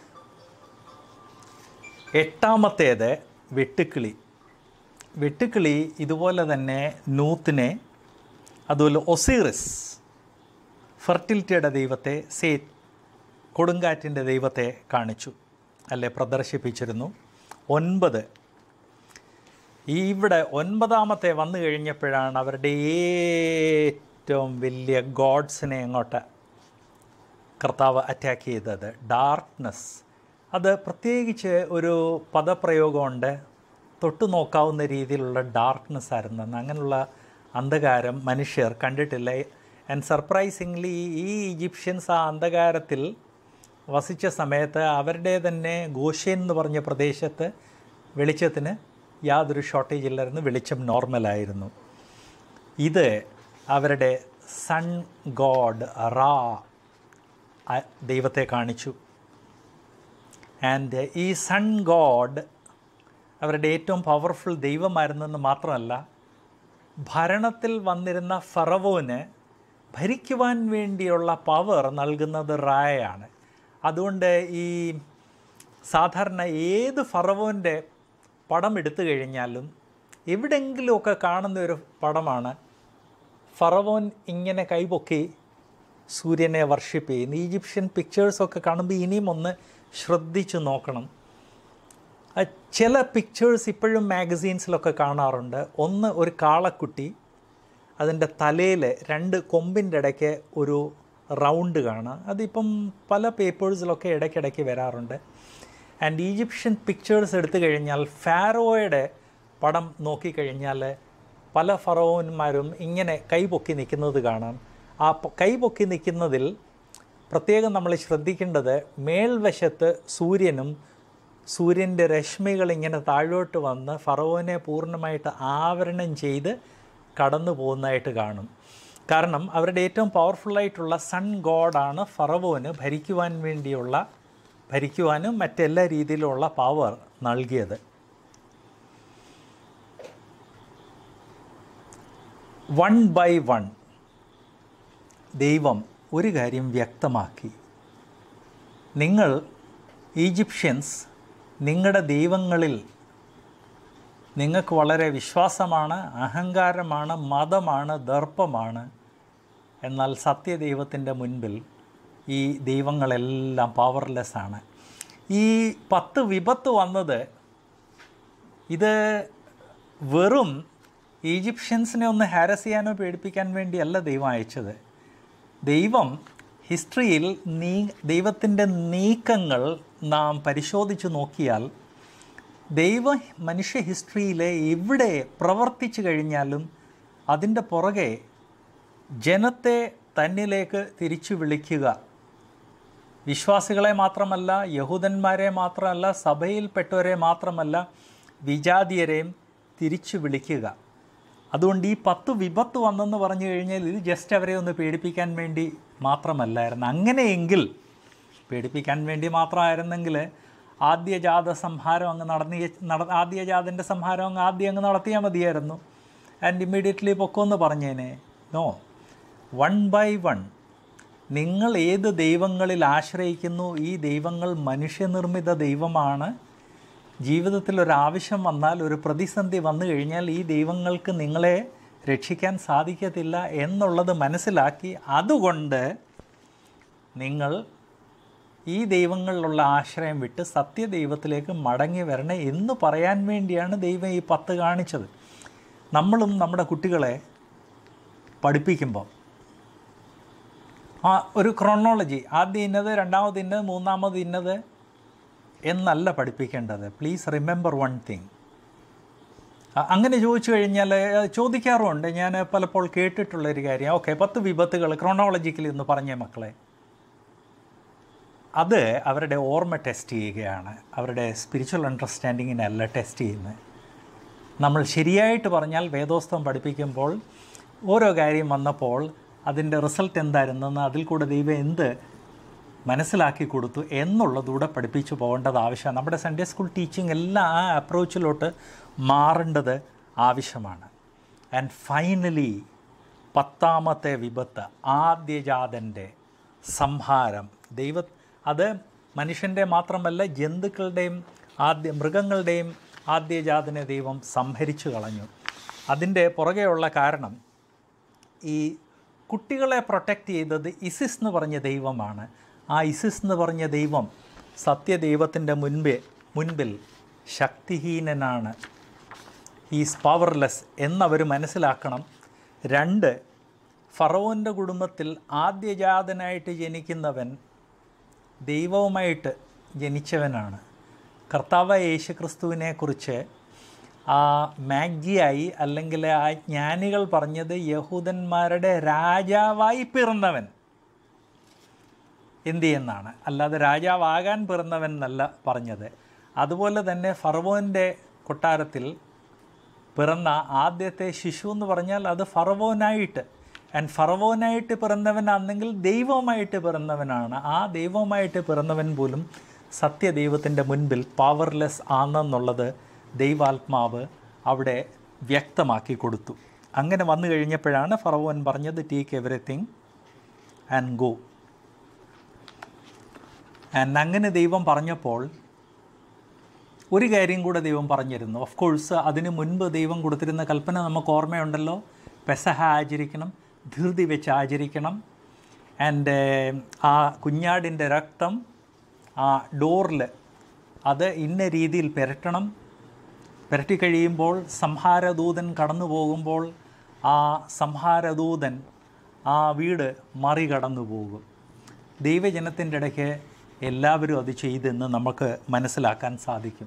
എട്ടാമത്തേത് വെട്ടുക്കിളി വെട്ടുക്കിളി ഇതുപോലെ തന്നെ നൂത്തിനെ അതുപോലെ ഒസീറിസ് ഫെർട്ടിലിറ്റിയുടെ ദൈവത്തെ സേറ്റ് കൊടുങ്കാറ്റിൻ്റെ ദൈവത്തെ കാണിച്ചു അല്ലെ പ്രദർശിപ്പിച്ചിരുന്നു ഒൻപത് ഈ ഇവിടെ ഒൻപതാമത്തെ വന്നു കഴിഞ്ഞപ്പോഴാണ് അവരുടെ ഏറ്റവും വലിയ ഗോഡ്സിനെ അങ്ങോട്ട് കർത്താവ് അറ്റാക്ക് ചെയ്തത് ഡാർക്ക്നെസ് അത് പ്രത്യേകിച്ച് ഒരു പദപ്രയോഗമുണ്ട് തൊട്ടു നോക്കാവുന്ന രീതിയിലുള്ള ഡാർക്ക്നെസ് ആയിരുന്നു അങ്ങനെയുള്ള അന്ധകാരം മനുഷ്യർ കണ്ടിട്ടില്ല ആൻഡ് സർപ്രൈസിംഗ്ലി ഈ ഈജിപ്ഷ്യൻസ് ആ അന്ധകാരത്തിൽ വസിച്ച സമയത്ത് അവരുടെ തന്നെ ഗോഷ്യൻ എന്ന് പറഞ്ഞ പ്രദേശത്ത് വെളിച്ചത്തിന് യാതൊരു ഷോർട്ടേജ് ഇല്ലായിരുന്നു വെളിച്ചം നോർമലായിരുന്നു ഇത് അവരുടെ സൺ ഗോഡ് റാ ആ- ദൈവത്തെ കാണിച്ചു ആൻഡ് ഈ സൺ ഗോഡ് അവരുടെ ഏറ്റവും പവർഫുൾ ദൈവമായിരുന്നെന്ന് മാത്രമല്ല ഭരണത്തിൽ വന്നിരുന്ന ഫറവോന് ഭരിക്കുവാൻ വേണ്ടിയുള്ള പവർ നൽകുന്നത് റായയാണ് അതുകൊണ്ട് ഈ സാധാരണ ഏത് ഫറവോൻ്റെ പടം എടുത്തു കഴിഞ്ഞാലും എവിടെയെങ്കിലുമൊക്കെ കാണുന്ന ഒരു പടമാണ് ഫറവോൻ ഇങ്ങനെ കൈപൊക്കി സൂര്യനെ വർഷിപ്പ് ചെയ്യുന്നു ഈജിപ്ഷ്യൻ പിക്ചേഴ്സൊക്കെ കാണുമ്പോൾ ഇനിയും ഒന്ന് ശ്രദ്ധിച്ചു നോക്കണം ആ ചില പിക്ചേഴ്സ് ഇപ്പോഴും മാഗസീൻസിലൊക്കെ കാണാറുണ്ട് ഒന്ന് ഒരു കാളക്കുട്ടി അതിൻ്റെ തലയിൽ രണ്ട് കൊമ്പിൻ്റെ ഇടയ്ക്ക് ഒരു റൗണ്ട് കാണാം അതിപ്പം പല പേപ്പേഴ്സിലൊക്കെ ഇടയ്ക്കിടയ്ക്ക് വരാറുണ്ട് ആൻഡ് ഈജിപ്ഷ്യൻ പിക്ചേഴ്സ് എടുത്തു കഴിഞ്ഞാൽ ഫാരോയുടെ പടം നോക്കിക്കഴിഞ്ഞാൽ പല ഫറോന്മാരും ഇങ്ങനെ കൈപൊക്കി നിൽക്കുന്നത് കാണാം ആ പൊ- കൈപൊക്കി നിൽക്കുന്നതിൽ പ്രത്യേകം നമ്മൾ ശ്രദ്ധിക്കേണ്ടത് മേൽവശത്ത് സൂര്യനും സൂര്യൻ്റെ രശ്മികൾ ഇങ്ങനെ താഴോട്ട് വന്ന് ഫറവോനെ പൂർണ്ണമായിട്ട് ആവരണം ചെയ്ത് കടന്നു പോകുന്നതായിട്ട് കാണും കാരണം അവരുടെ ഏറ്റവും പവർഫുള്ളായിട്ടുള്ള സൺ ഗോഡാണ് ഫറവോന് ഭരിക്കുവാൻ വേണ്ടിയുള്ള ഭരിക്കുവാനും മറ്റെല്ലാ രീതിയിലുള്ള പവർ നൽകിയത് വൺ ബൈ വൺ ദൈവം ഒരു കാര്യം വ്യക്തമാക്കി നിങ്ങൾ ഈജിപ്ഷ്യൻസ് നിങ്ങളുടെ ദൈവങ്ങളിൽ നിങ്ങൾക്ക് വളരെ വിശ്വാസമാണ് അഹങ്കാരമാണ് മതമാണ് ദർപ്പമാണ് എന്നാൽ സത്യദൈവത്തിൻ്റെ മുൻപിൽ ഈ ദൈവങ്ങളെല്ലാം പവർലെസ് ആണ് ഈ പത്ത് വിപത്ത് വന്നത് ഇത് വെറും ഈജിപ്ഷ്യൻസിനെ ഒന്ന് ഹാരസ് ചെയ്യാനോ പേടിപ്പിക്കാൻ വേണ്ടിയല്ല ദൈവം അയച്ചത് ദൈവം ഹിസ്റ്ററിയിൽ നീ ദൈവത്തിൻ്റെ നീക്കങ്ങൾ നാം പരിശോധിച്ച് നോക്കിയാൽ ദൈവ മനുഷ്യ ഹിസ്റ്ററിയിലെ എവിടെ പ്രവർത്തിച്ചു കഴിഞ്ഞാലും അതിൻ്റെ പുറകെ ജനത്തെ തന്നിലേക്ക് തിരിച്ചു വിളിക്കുക വിശ്വാസികളെ മാത്രമല്ല യഹൂദന്മാരെ മാത്രമല്ല സഭയിൽപ്പെട്ടവരെ മാത്രമല്ല വിജാതീയരെയും തിരിച്ചു വിളിക്കുക അതുകൊണ്ട് ഈ പത്ത് വിപത്ത് വന്നെന്ന് പറഞ്ഞു കഴിഞ്ഞാൽ ഇത് ജസ്റ്റ് അവരെ ഒന്ന് പേടിപ്പിക്കാൻ വേണ്ടി മാത്രമല്ലായിരുന്നു അങ്ങനെയെങ്കിൽ പേടിപ്പിക്കാൻ വേണ്ടി മാത്രമായിരുന്നെങ്കിൽ ആദ്യജാത സംഹാരം അങ്ങ് നടന്നി നട ആദ്യജാതൻ്റെ സംഹാരം അങ്ങ് ആദ്യം അങ്ങ് നടത്തിയാൽ മതിയായിരുന്നു ആൻഡ് ഇമ്മീഡിയറ്റ്ലി പൊക്കോന്ന് പറഞ്ഞേനെ നോ വൺ ബൈ വൺ നിങ്ങൾ ഏത് ദൈവങ്ങളിൽ ആശ്രയിക്കുന്നു ഈ ദൈവങ്ങൾ മനുഷ്യനിർമ്മിത ദൈവമാണ് ജീവിതത്തിൽ ഒരു ആവശ്യം വന്നാൽ ഒരു പ്രതിസന്ധി വന്നു കഴിഞ്ഞാൽ ഈ ദൈവങ്ങൾക്ക് നിങ്ങളെ രക്ഷിക്കാൻ സാധിക്കത്തില്ല എന്നുള്ളത് മനസ്സിലാക്കി അതുകൊണ്ട് നിങ്ങൾ ഈ ദൈവങ്ങളിലുള്ള ആശ്രയം വിട്ട് സത്യദൈവത്തിലേക്ക് മടങ്ങി വരണേ എന്ന് പറയാൻ വേണ്ടിയാണ് ദൈവം ഈ പത്ത് കാണിച്ചത് നമ്മളും നമ്മുടെ കുട്ടികളെ പഠിപ്പിക്കുമ്പോൾ ആ ഒരു ക്രോണോളജി ആദ്യം ഇന്നത് രണ്ടാമത് ഇന്നത് മൂന്നാമത് ഇന്നത് എന്നല്ല പഠിപ്പിക്കേണ്ടത് പ്ലീസ് റിമെമ്പർ വൺ തിങ് അങ്ങനെ ചോദിച്ചു കഴിഞ്ഞാൽ ഏഹ്, ചോദിക്കാറുമുണ്ട് ഞാൻ പലപ്പോൾ കേട്ടിട്ടുള്ളൊരു കാര്യം ഓക്കെ പത്ത് വിപത്തുകൾ ക്രോണോളജിക്കലി എന്ന് പറഞ്ഞേ മക്കളെ അത് അവരുടെ ഓർമ്മ ടെസ്റ്റ് ചെയ്യുകയാണ് അവരുടെ സ്പിരിച്വൽ അണ്ടർസ്റ്റാൻഡിങ്ങിനല്ല ടെസ്റ്റ് ചെയ്യുന്നത് നമ്മൾ ശരിയായിട്ട് പറഞ്ഞാൽ വേദോസ്തം പഠിപ്പിക്കുമ്പോൾ ഓരോ കാര്യം വന്നപ്പോൾ അതിൻ്റെ റിസൾട്ട് എന്തായിരുന്നെന്ന് അതിൽ കൂടെ ദൈവം എന്ത് മനസ്സിലാക്കി കൊടുത്തു എന്നുള്ളതൂടെ പഠിപ്പിച്ചു പോകേണ്ടത് ആവശ്യമാണ് നമ്മുടെ സൺഡേ സ്കൂൾ ടീച്ചിങ് എല്ലാം ആ അപ്രോച്ചിലോട്ട് മാറേണ്ടത് ആവശ്യമാണ് ആൻഡ് ഫൈനലി പത്താമത്തെ വിപത്ത് ആദ്യജാതൻ്റെ സംഹാരം ദൈവ അത് മനുഷ്യൻ്റെ മാത്രമല്ല ജന്തുക്കളുടെയും ആദ്യ മൃഗങ്ങളുടെയും ആദ്യജാതനെ ദൈവം സംഹരിച്ചു കളഞ്ഞു അതിൻ്റെ പുറകെയുള്ള കാരണം ഈ കുട്ടികളെ പ്രൊട്ടക്റ്റ് ചെയ്തത് ഇസിസ് എന്ന് പറഞ്ഞ ദൈവമാണ് ആ ഇസിസ് എന്ന് പറഞ്ഞ ദൈവം സത്യദൈവത്തിൻ്റെ മുൻപേ മുൻപിൽ ശക്തിഹീനനാണ് ഈസ് പവർലെസ് എന്നവർ മനസ്സിലാക്കണം രണ്ട് ഫറവോൻ്റെ കുടുംബത്തിൽ ആദ്യജാതനായിട്ട് ജനിക്കുന്നവൻ ദൈവവുമായിട്ട് ജനിച്ചവനാണ് കർത്താവ് യേശുക്രിസ്തുവിനെ കുറിച്ച് ആ മാഗ്ജിയായി അല്ലെങ്കിൽ ആ ജ്ഞാനികൾ പറഞ്ഞത് യഹൂദന്മാരുടെ രാജാവായി പിറന്നവൻ എന്ത് ചെയ്യുന്നതാണ് അല്ലാതെ രാജാവാകാൻ പിറന്നവൻ എന്നല്ല പറഞ്ഞത് അതുപോലെ തന്നെ ഫറവോൻ്റെ കൊട്ടാരത്തിൽ പിറന്ന ആദ്യത്തെ ശിശു എന്ന് പറഞ്ഞാൽ അത് ഫറവോനായിട്ട് ആൻഡ് ഫറവോനായിട്ട് പിറന്നവനാണെങ്കിൽ ദൈവവുമായിട്ട് പിറന്നവനാണ് ആ ദൈവവുമായിട്ട് പിറന്നവൻ പോലും സത്യദൈവത്തിൻ്റെ മുൻപിൽ പവർലെസ് ആണെന്നുള്ളത് ദൈവാത്മാവ് അവിടെ വ്യക്തമാക്കി കൊടുത്തു അങ്ങനെ വന്നു കഴിഞ്ഞപ്പോഴാണ് ഫറവോൻ പറഞ്ഞത് take everything and go and അങ്ങനെ ദൈവം പറഞ്ഞപ്പോൾ ഒരു കാര്യം കൂടെ ദൈവം പറഞ്ഞിരുന്നു ഓഫ് കോഴ്സ് അതിന് മുൻപ് ദൈവം കൊടുത്തിരുന്ന കൽപ്പന നമുക്ക് ഓർമ്മയുണ്ടല്ലോ പെസഹ ആചരിക്കണം ധൃതി വെച്ച് ആചരിക്കണം ആൻഡ് ആ കുഞ്ഞാടിൻ്റെ രക്തം ആ ഡോറിൽ അത് ഇന്ന രീതിയിൽ പുരട്ടണം പുരട്ടി കഴിയുമ്പോൾ സംഹാരദൂതൻ കടന്നു പോകുമ്പോൾ ആ സംഹാരദൂതൻ ആ വീട് മറികടന്നു പോകും ദൈവജനത്തിൻ്റെ ഇടയ്ക്ക് എല്ലാവരും അത് ചെയ്തെന്ന് നമുക്ക് മനസ്സിലാക്കാൻ സാധിക്കും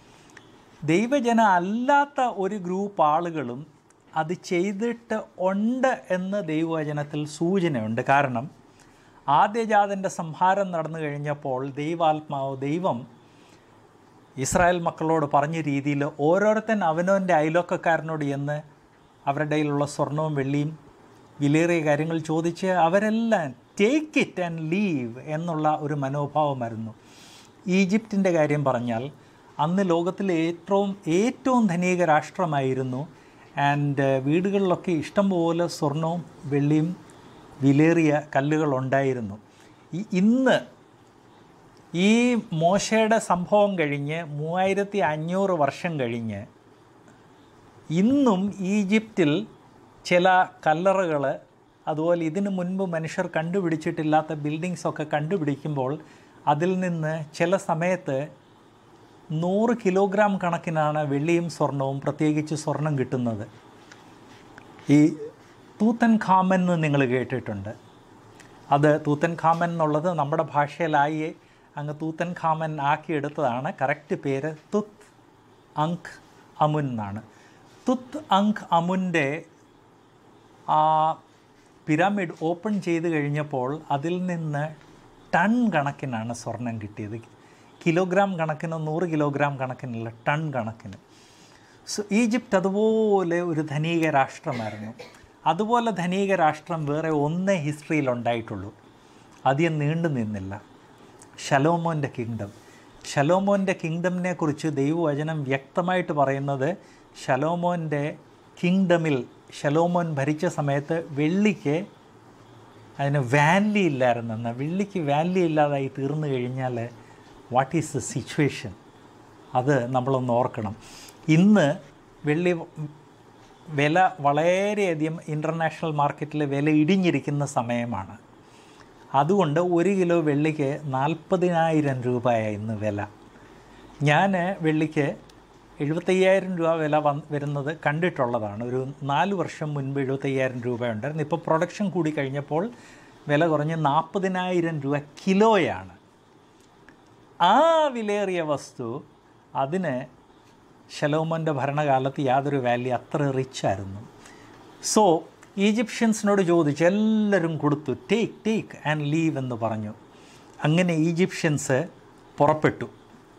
ദൈവജന അല്ലാത്ത ഒരു ഗ്രൂപ്പ് ആളുകളും അത് ചെയ്തിട്ട് ഉണ്ട് എന്ന് ദൈവവചനത്തിൽ സൂചനയുണ്ട് കാരണം ആദ്യജാതൻ്റെ സംഹാരം നടന്നു കഴിഞ്ഞപ്പോൾ ദൈവാത്മാവ് ദൈവം ഇസ്രായേൽ മക്കളോട് പറഞ്ഞ രീതിയിൽ ഓരോരുത്തൻ അവനവൻ്റെ അയലോക്കക്കാരനോട് ചെന്ന് അവരുടെ കയ്യിലുള്ള സ്വർണവും വെള്ളിയും വിലയേറിയ കാര്യങ്ങൾ ചോദിച്ച് അവരെല്ലാം ടേക്ക് ഇറ്റ് ആൻഡ് ലീവ് എന്നുള്ള ഒരു മനോഭാവമായിരുന്നു ഈജിപ്തിൻ്റെ കാര്യം പറഞ്ഞാൽ അന്ന് ലോകത്തിലെ ഏറ്റവും ഏറ്റവും ധനിക രാഷ്ട്രമായിരുന്നു ആൻഡ് വീടുകളിലൊക്കെ ഇഷ്ടംപോലെ സ്വർണവും വെള്ളിയും വിലേറിയ കല്ലുകളുണ്ടായിരുന്നു ഈ ഇന്ന് ഈ മോശയുടെ സംഭവം കഴിഞ്ഞ് മൂവായിരത്തി അഞ്ഞൂറ് വർഷം കഴിഞ്ഞ് ഇന്നും ഈജിപ്തിൽ ചില കല്ലറകൾ അതുപോലെ ഇതിനു മുൻപ് മനുഷ്യർ കണ്ടുപിടിച്ചിട്ടില്ലാത്ത ബിൽഡിങ്സൊക്കെ കണ്ടുപിടിക്കുമ്പോൾ അതിൽ നിന്ന് ചില സമയത്ത് നൂറ് കിലോഗ്രാം കണക്കിനാണ് വെള്ളിയും സ്വർണവും പ്രത്യേകിച്ച് സ്വർണം കിട്ടുന്നത് ഈ തൂത്തൻ ഖാമൻ എന്ന് നിങ്ങൾ കേട്ടിട്ടുണ്ട് അത് തൂത്തൻ ഖാമൻ എന്നുള്ളത് നമ്മുടെ ഭാഷയിലായി അങ്ങ് തൂത്തൻ ഖാമൻ ആക്കിയെടുത്തതാണ് കറക്റ്റ് പേര് തുത്ത് അങ്ക് അമുൻ എന്നാണ് തുത്ത് അങ്ക് അമുൻ്റെ ആ പിരമിഡ് ഓപ്പൺ ചെയ്ത് കഴിഞ്ഞപ്പോൾ അതിൽ നിന്ന് ടൺ കണക്കിനാണ് സ്വർണം കിട്ടിയത് കിലോഗ്രാം കണക്കിന് നൂറ് കിലോഗ്രാം കണക്കിനുള്ള ടൺ കണക്കിന് സോ ഈജിപ്റ്റ് അതുപോലെ ഒരു ധനിക രാഷ്ട്രമായിരുന്നു അതുപോലെ ധനിക രാഷ്ട്രം വേറെ ഒന്നേ ഹിസ്റ്ററിയിൽ ഉണ്ടായിട്ടുള്ളൂ അധികം നീണ്ടു നിന്നില്ല ഷലോമോൻ്റെ കിങ്ഡം ഷലോമോൻ്റെ കിങ്ഡമിനെ കുറിച്ച് ദൈവവചനം വ്യക്തമായിട്ട് പറയുന്നത് ഷലോമോൻ്റെ കിങ്ഡമിൽ ഷലോമോൻ ഭരിച്ച സമയത്ത് വെള്ളിക്ക് അതിന് വാല്യൂ ഇല്ലായിരുന്നെന്ന് വെള്ളിക്ക് വാല്യൂ ഇല്ലാതായി തീർന്നു കഴിഞ്ഞാൽ വാട്ട് ഈസ് ദ സിറ്റുവേഷൻ അത് നമ്മളൊന്ന് ഓർക്കണം ഇന്ന് വെള്ളി വില വളരെയധികം ഇൻ്റർനാഷണൽ മാർക്കറ്റിൽ വില ഇടിഞ്ഞിരിക്കുന്ന സമയമാണ് അതുകൊണ്ട് ഒരു കിലോ വെള്ളിക്ക് നാൽപ്പതിനായിരം രൂപയാണ് ഇന്ന് വില ഞാൻ വെള്ളിക്ക് എഴുപത്തയ്യായിരം രൂപ വില വന്ന് വരുന്നത് കണ്ടിട്ടുള്ളതാണ് ഒരു നാല് വർഷം മുൻപ് എഴുപത്തയ്യായിരം രൂപ ഉണ്ടായിരുന്നു ഇപ്പോൾ പ്രൊഡക്ഷൻ കൂടി കഴിഞ്ഞപ്പോൾ വില കുറഞ്ഞ് നാൽപ്പതിനായിരം രൂപ കിലോയാണ് ആ വിലയേറിയ വസ്തു അതിന് ഷലോമോൻ്റെ ഭരണകാലത്ത് യാതൊരു വാല്യൂ അത്ര റിച്ചായിരുന്നു സോ ഈജിപ്ഷ്യൻസിനോട് ചോദിച്ചു എല്ലാവരും കൊടുത്തു ടേക്ക് ടേക്ക് ആൻഡ് ലീവ് എന്ന് പറഞ്ഞു അങ്ങനെ ഈജിപ്ഷ്യൻസ് പുറപ്പെട്ടു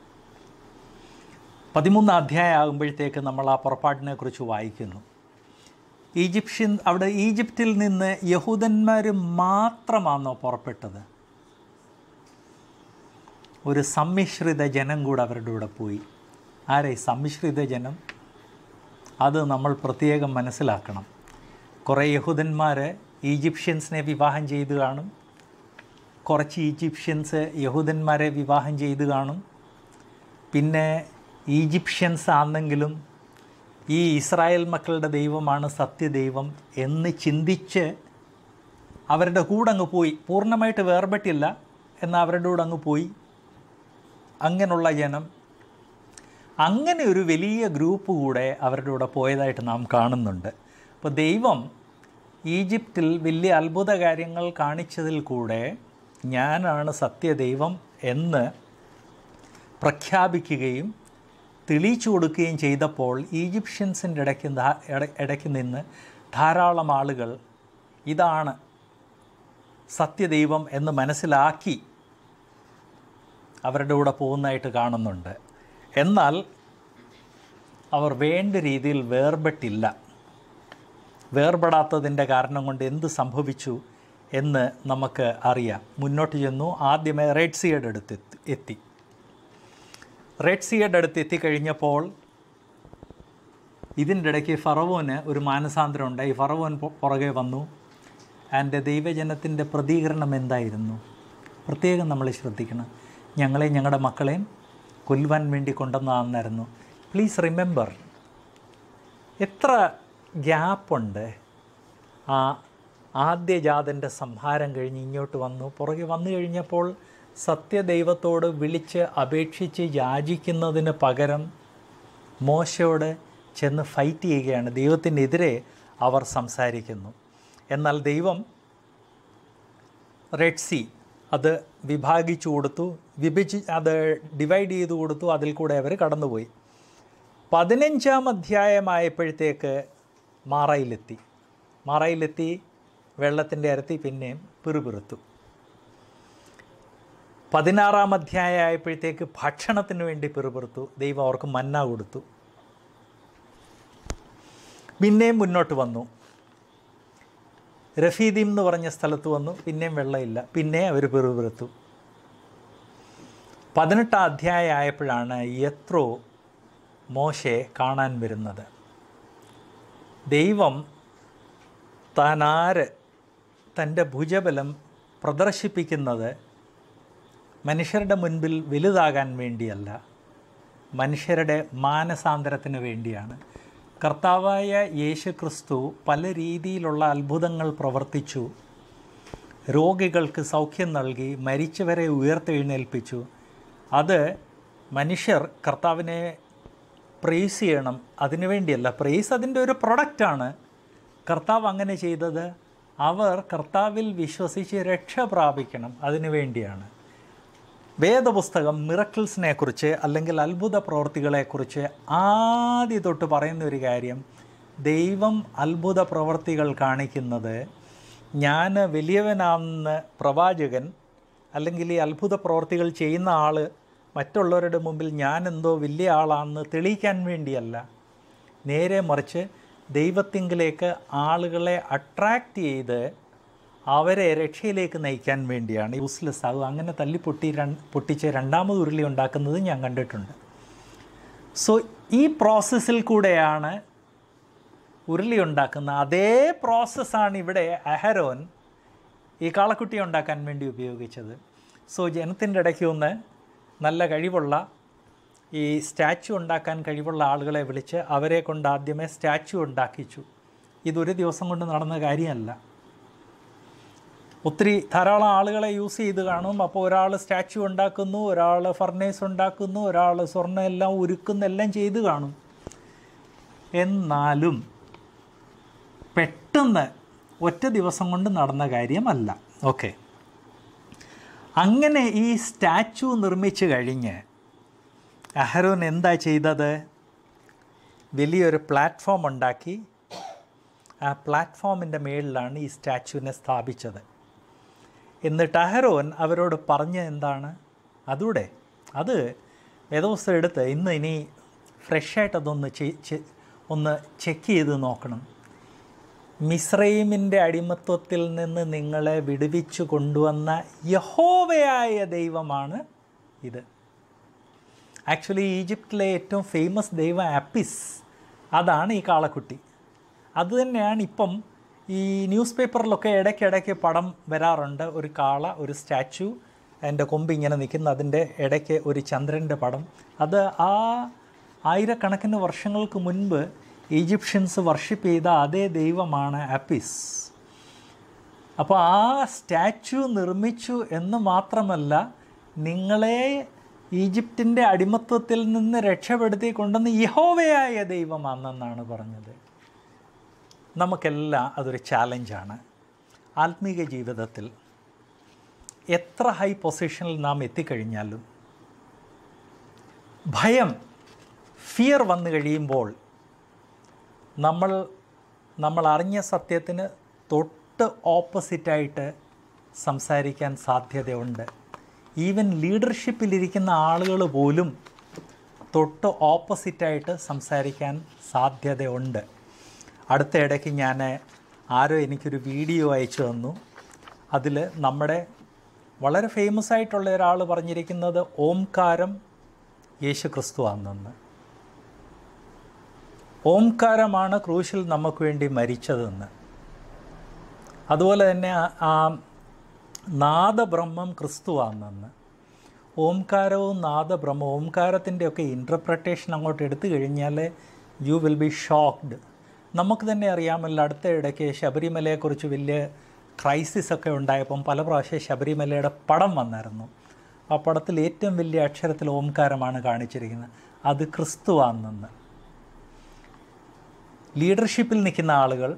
പതിമൂന്ന് അധ്യായം ആകുമ്പോഴത്തേക്ക് നമ്മൾ ആ പുറപ്പാടിനെ കുറിച്ച് വായിക്കുന്നു ഈജിപ്ഷ്യൻ അവിടെ ഈജിപ്തിൽ നിന്ന് യഹൂദന്മാർ മാത്രമാണോ പുറപ്പെട്ടത് ഒരു സമ്മിശ്രിത ജനം കൂടെ അവരുടെ കൂടെ പോയി ആരെ സമ്മിശ്രിത ജനം അത് നമ്മൾ പ്രത്യേകം മനസ്സിലാക്കണം കുറേ യഹൂദന്മാർ ഈജിപ്ഷ്യൻസിനെ വിവാഹം ചെയ്ത് കാണും കുറച്ച് ഈജിപ്ഷ്യൻസ് യഹൂദന്മാരെ വിവാഹം ചെയ്ത് കാണും പിന്നെ ഈജിപ്ഷ്യൻസ് ആണെങ്കിലും ഈ ഇസ്രായേൽ മക്കളുടെ ദൈവമാണ് സത്യദൈവം എന്ന് ചിന്തിച്ച് അവരുടെ കൂടെ അങ്ങ് പോയി പൂർണ്ണമായിട്ട് വേർപെട്ടില്ല എന്നാൽ അവരുടെ കൂടെ അങ്ങ് പോയി അങ്ങനെയുള്ള ജനം അങ്ങനെ ഒരു വലിയ ഗ്രൂപ്പ് കൂടെ അവരുടെ കൂടെ പോയതായിട്ട് നാം കാണുന്നുണ്ട് അപ്പോൾ ദൈവം ഈജിപ്തിൽ വലിയ അത്ഭുത കാര്യങ്ങൾ കാണിച്ചതിൽ കൂടെ ഞാനാണ് സത്യദൈവം എന്ന് പ്രഖ്യാപിക്കുകയും തെളിയിച്ചു കൊടുക്കുകയും ചെയ്തപ്പോൾ ഈജിപ്ഷ്യൻസിൻ്റെ ഇടയ്ക്ക് ധാ- ഇട- ഇടയ്ക്ക് നിന്ന് ധാരാളം ആളുകൾ ഇതാണ് സത്യദൈവം എന്ന് മനസ്സിലാക്കി അവരുടെ കൂടെ പോകുന്നതായിട്ട് കാണുന്നുണ്ട് എന്നാൽ അവർ വേണ്ട രീതിയിൽ വേർപെട്ടില്ല വേർപെടാത്തതിൻ്റെ കാരണം കൊണ്ട് എന്ത് സംഭവിച്ചു എന്ന് നമുക്ക് അറിയാം മുന്നോട്ട് ചെന്നു ആദ്യമേ റെഡ് സിയുടെ അടുത്ത് എത്തി- എത്തി റെഡ് സിയുടെ അടുത്ത് എത്തിക്കഴിഞ്ഞപ്പോൾ ഇതിൻ്റെ ഇടയ്ക്ക് ഫറവോന് ഒരു മാനസാന്തരം ഉണ്ടായി ഫറവോൻ പൊ- പുറകെ വന്നു ആൻഡ് ദൈവജനത്തിൻ്റെ പ്രതികരണം എന്തായിരുന്നു പ്രത്യേകം നമ്മൾ ശ്രദ്ധിക്കണം ഞങ്ങളെയും ഞങ്ങളുടെ മക്കളെയും കൊല്ലുവാൻ വേണ്ടി കൊണ്ടുവന്നതാണെന്നായിരുന്നു പ്ലീസ് റിമെമ്പർ എത്ര ഗ്യാപ്പുണ്ട് ആ ആദ്യജാതൻ്റെ സംഹാരം കഴിഞ്ഞ് ഇങ്ങോട്ട് വന്നു പുറകെ വന്നു കഴിഞ്ഞപ്പോൾ സത്യദൈവത്തോട് വിളിച്ച് അപേക്ഷിച്ച് യാചിക്കുന്നതിന് പകരം മോശയോട് ചെന്ന് ഫൈറ്റ് ചെയ്യുകയാണ് ദൈവത്തിനെതിരെ അവർ സംസാരിക്കുന്നു എന്നാൽ ദൈവം റെഡ് സി അത് വിഭാഗിച്ചു കൊടുത്തു വിഭജി അത് ഡിവൈഡ് ചെയ്തു കൊടുത്തു അതിൽ കൂടെ അവർ കടന്നുപോയി പതിനഞ്ചാം അധ്യായമായപ്പോഴത്തേക്ക് മാറയിലെത്തി മാറയിലെത്തി വെള്ളത്തിൻ്റെ അരത്തി പിന്നെയും പിറുപിറുത്തു പതിനാറാം അധ്യായം ആയപ്പോഴത്തേക്ക് ഭക്ഷണത്തിന് വേണ്ടി പിറുപിറുത്തു ദൈവം അവർക്ക് മന്ന കൊടുത്തു പിന്നെയും മുന്നോട്ട് വന്നു റഫീദീം എന്ന് പറഞ്ഞ സ്ഥലത്ത് വന്നു പിന്നെയും വെള്ളമില്ല പിന്നെ അവർ പിറുപിറുത്തു പതിനെട്ടാം അധ്യായം ആയപ്പോഴാണ് യത്രോ മോശെ കാണാൻ വരുന്നത് ദൈവം താൻ ആര് തൻ്റെ ഭുജബലം പ്രദർശിപ്പിക്കുന്നത് മനുഷ്യരുടെ മുൻപിൽ വലുതാകാൻ വേണ്ടിയല്ല മനുഷ്യരുടെ മാനസാന്തരത്തിന് വേണ്ടിയാണ് കർത്താവായ യേശു ക്രിസ്തു പല രീതിയിലുള്ള അത്ഭുതങ്ങൾ പ്രവർത്തിച്ചു രോഗികൾക്ക് സൗഖ്യം നൽകി മരിച്ചവരെ ഉയർത്തെഴുന്നേൽപ്പിച്ചു അത് മനുഷ്യർ കർത്താവിനെ പ്രേസ് ചെയ്യണം അതിനു വേണ്ടിയല്ല പ്രേസ് അതിൻ്റെ ഒരു പ്രൊഡക്റ്റാണ് കർത്താവ് അങ്ങനെ ചെയ്തത് അവർ കർത്താവിൽ വിശ്വസിച്ച് രക്ഷ പ്രാപിക്കണം അതിനു വേണ്ടിയാണ് വേദപുസ്തകം മിറക്കിൾസിനെ കുറിച്ച് അല്ലെങ്കിൽ അത്ഭുത പ്രവർത്തികളെക്കുറിച്ച് ആദ്യ തൊട്ട് പറയുന്ന ഒരു കാര്യം ദൈവം അത്ഭുത പ്രവർത്തികൾ കാണിക്കുന്നത് ഞാൻ വലിയവനാണെന്ന് പ്രവാചകൻ അല്ലെങ്കിൽ ഈ അത്ഭുത പ്രവർത്തികൾ ചെയ്യുന്ന ആൾ മറ്റുള്ളവരുടെ മുമ്പിൽ ഞാൻ എന്തോ വലിയ ആളാണെന്ന് തെളിയിക്കാൻ വേണ്ടിയല്ല നേരെ മറിച്ച് ദൈവത്തിങ്കിലേക്ക് ആളുകളെ അട്രാക്റ്റ് ചെയ്ത് അവരെ രക്ഷയിലേക്ക് നയിക്കാൻ വേണ്ടിയാണ് യൂസ്ലെസ് ആകും അങ്ങനെ തല്ലി പൊട്ടി രണ്ട് പൊട്ടിച്ച് രണ്ടാമത് ഉരുളി ഉണ്ടാക്കുന്നത് ഞാൻ കണ്ടിട്ടുണ്ട് സോ ഈ പ്രോസസ്സിൽ കൂടെയാണ് ഉരുളി ഉണ്ടാക്കുന്ന അതേ പ്രോസസ്സാണ് ഇവിടെ അഹരോൻ ഈ കാളക്കുട്ടി ഉണ്ടാക്കാൻ വേണ്ടി ഉപയോഗിച്ചത് സോ ജനത്തിൻ്റെ ഇടയ്ക്ക് ഒന്ന് നല്ല കഴിവുള്ള ഈ സ്റ്റാച്ചു ഉണ്ടാക്കാൻ കഴിവുള്ള ആളുകളെ വിളിച്ച് അവരെ കൊണ്ട് ആദ്യമേ സ്റ്റാച്ചു ഉണ്ടാക്കിച്ചു ഇതൊരു ദിവസം കൊണ്ട് നടന്ന കാര്യമല്ല ഒത്തിരി ധാരാളം ആളുകളെ യൂസ് ചെയ്ത് കാണും അപ്പോൾ ഒരാൾ സ്റ്റാച്ചു ഉണ്ടാക്കുന്നു ഒരാൾ ഫർണേസ് ഉണ്ടാക്കുന്നു ഒരാൾ സ്വർണ്ണം എല്ലാം ഉരുക്കുന്നു എല്ലാം ചെയ്ത് കാണും എന്നാലും പെട്ടെന്ന് ഒറ്റ ദിവസം കൊണ്ട് നടന്ന കാര്യമല്ല ഓക്കെ അങ്ങനെ ഈ സ്റ്റാച്ചു നിർമ്മിച്ചു കഴിഞ്ഞ് അഹരോൻ എന്താ ചെയ്തത് വലിയൊരു പ്ലാറ്റ്ഫോം ഉണ്ടാക്കി ആ പ്ലാറ്റ്ഫോമിൻ്റെ മേളിലാണ് ഈ സ്റ്റാച്ചുവിനെ സ്ഥാപിച്ചത് എന്നിട്ട് അഹരോൻ അവരോട് പറഞ്ഞ എന്താണ് അതൂടെ അത് വേദവസ്ത്രം എടുത്ത് ഇന്ന് ഇനി ഫ്രഷായിട്ട് അതൊന്ന് ചെ- ചെ- ഒന്ന് ചെക്ക് ചെയ്ത് നോക്കണം മിസ്രൈമിൻ്റെ അടിമത്വത്തിൽ നിന്ന് നിങ്ങളെ വിടുവിച്ചു കൊണ്ടുവന്ന യഹോവയായ ദൈവമാണ് ഇത് ആക്ച്വലി ഈജിപ്തിലെ ഏറ്റവും ഫേമസ് ദൈവം ആപ്പിസ് അതാണ് ഈ കാളക്കുട്ടി അതുതന്നെയാണ് ഇപ്പം ഈ ന്യൂസ് പേപ്പറിലൊക്കെ ഇടയ്ക്കിടയ്ക്ക് പടം വരാറുണ്ട് ഒരു കാള ഒരു സ്റ്റാച്ചു അതിൻ്റെ കൊമ്പ് ഇങ്ങനെ നിൽക്കുന്ന അതിൻ്റെ ഇടയ്ക്ക് ഒരു ചന്ദ്രൻ്റെ പടം അത് ആ ആയിരക്കണക്കിന് വർഷങ്ങൾക്ക് മുൻപ് ഈജിപ്ഷ്യൻസ് വർഷിപ്പ് ചെയ്ത അതേ ദൈവമാണ് ആപ്പിസ് അപ്പോൾ ആ സ്റ്റാച്ചു നിർമ്മിച്ചു എന്ന് മാത്രമല്ല നിങ്ങളെ ഈജിപ്തിൻ്റെ അടിമത്വത്തിൽ നിന്ന് രക്ഷപ്പെടുത്തി കൊണ്ടുവന്ന് യഹോവയായ ദൈവമാണെന്നാണ് പറഞ്ഞത് നമുക്കെല്ലാം അതൊരു ചാലഞ്ചാണ് ആത്മീക ജീവിതത്തിൽ എത്ര ഹൈ പൊസിഷനിൽ നാം എത്തിക്കഴിഞ്ഞാലും ഭയം ഫിയർ വന്നു കഴിയുമ്പോൾ നമ്മൾ നമ്മൾ അറിഞ്ഞ സത്യത്തിന് തൊട്ട് ഓപ്പോസിറ്റായിട്ട് സംസാരിക്കാൻ സാധ്യതയുണ്ട് ഈവൻ ലീഡർഷിപ്പിലിരിക്കുന്ന ആളുകൾ പോലും തൊട്ട് ഓപ്പോസിറ്റായിട്ട് സംസാരിക്കാൻ സാധ്യതയുണ്ട് അടുത്ത ഇടയ്ക്ക് ഞാൻ ആരോ എനിക്കൊരു വീഡിയോ അയച്ചു തന്നു അതിൽ നമ്മുടെ വളരെ ഫേമസ് ആയിട്ടുള്ള ഒരാൾ പറഞ്ഞിരിക്കുന്നത് ഓംകാരം യേശു ക്രിസ്തുവാണെന്ന് ഓംകാരമാണ് ക്രൂശിൽ നമുക്ക് വേണ്ടി മരിച്ചതെന്ന് അതുപോലെ തന്നെ ആ- ആ നാദബ്രഹ്മം ക്രിസ്തുവാണെന്ന് ഓംകാരവും നാദബ്രഹ്മവും ഓംകാരത്തിൻ്റെയൊക്കെ ഇൻ്റർപ്രട്ടേഷൻ അങ്ങോട്ട് എടുത്തു കഴിഞ്ഞാൽ യു വിൽ ബി ഷോക്ക്ഡ് നമുക്ക് തന്നെ അറിയാമല്ലോ അടുത്ത ഇടയ്ക്ക് ശബരിമലയെക്കുറിച്ച് വലിയ ക്രൈസിസ് ഒക്കെ ഉണ്ടായപ്പം പല പ്രാവശ്യം ശബരിമലയുടെ പടം വന്നായിരുന്നു ആ പടത്തിൽ ഏറ്റവും വലിയ അക്ഷരത്തിൽ ഓംകാരമാണ് കാണിച്ചിരിക്കുന്നത് അത് ക്രിസ്തുവാണെന്ന് ലീഡർഷിപ്പിൽ നിൽക്കുന്ന ആളുകൾ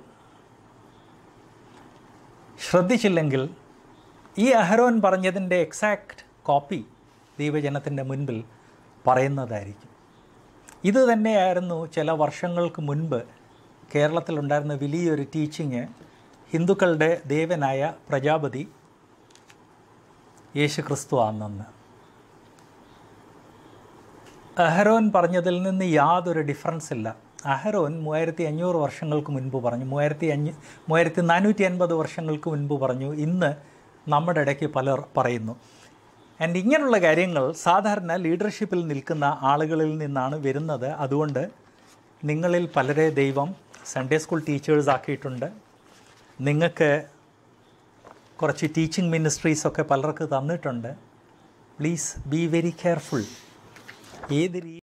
ശ്രദ്ധിച്ചില്ലെങ്കിൽ ഈ അഹരോൻ പറഞ്ഞതിൻ്റെ എക്സാക്റ്റ് കോപ്പി ദൈവജനത്തിൻ്റെ മുൻപിൽ പറയുന്നതായിരിക്കും ഇത് തന്നെയായിരുന്നു ചില വർഷങ്ങൾക്ക് മുൻപ് കേരളത്തിലുണ്ടായിരുന്ന വലിയൊരു ടീച്ചിങ് ഹിന്ദുക്കളുടെ ദേവനായ പ്രജാപതി യേശു ക്രിസ്തു ആണെന്ന് അഹരോൻ പറഞ്ഞതിൽ നിന്ന് യാതൊരു ഡിഫറൻസ് ഇല്ല അഹരോൻ മൂവായിരത്തി അഞ്ഞൂറ് വർഷങ്ങൾക്ക് മുൻപ് പറഞ്ഞു മൂവായിരത്തി അഞ്ഞ് മൂവായിരത്തി നാനൂറ്റി അൻപത് വർഷങ്ങൾക്ക് മുൻപ് പറഞ്ഞു ഇന്ന് നമ്മുടെ ഇടയ്ക്ക് പലർ പറയുന്നു ആൻഡ് ഇങ്ങനെയുള്ള കാര്യങ്ങൾ സാധാരണ ലീഡർഷിപ്പിൽ നിൽക്കുന്ന ആളുകളിൽ നിന്നാണ് വരുന്നത് അതുകൊണ്ട് നിങ്ങളിൽ പലരെ ദൈവം സൺഡേ സ്കൂൾ ടീച്ചേഴ്സ് ആക്കിയിട്ടുണ്ട് നിങ്ങൾക്ക് കുറച്ച് ടീച്ചിങ് മിനിസ്ട്രീസൊക്കെ പലർക്ക് തന്നിട്ടുണ്ട് പ്ലീസ് ബി വെരി കെയർഫുൾ ഏത് രീതി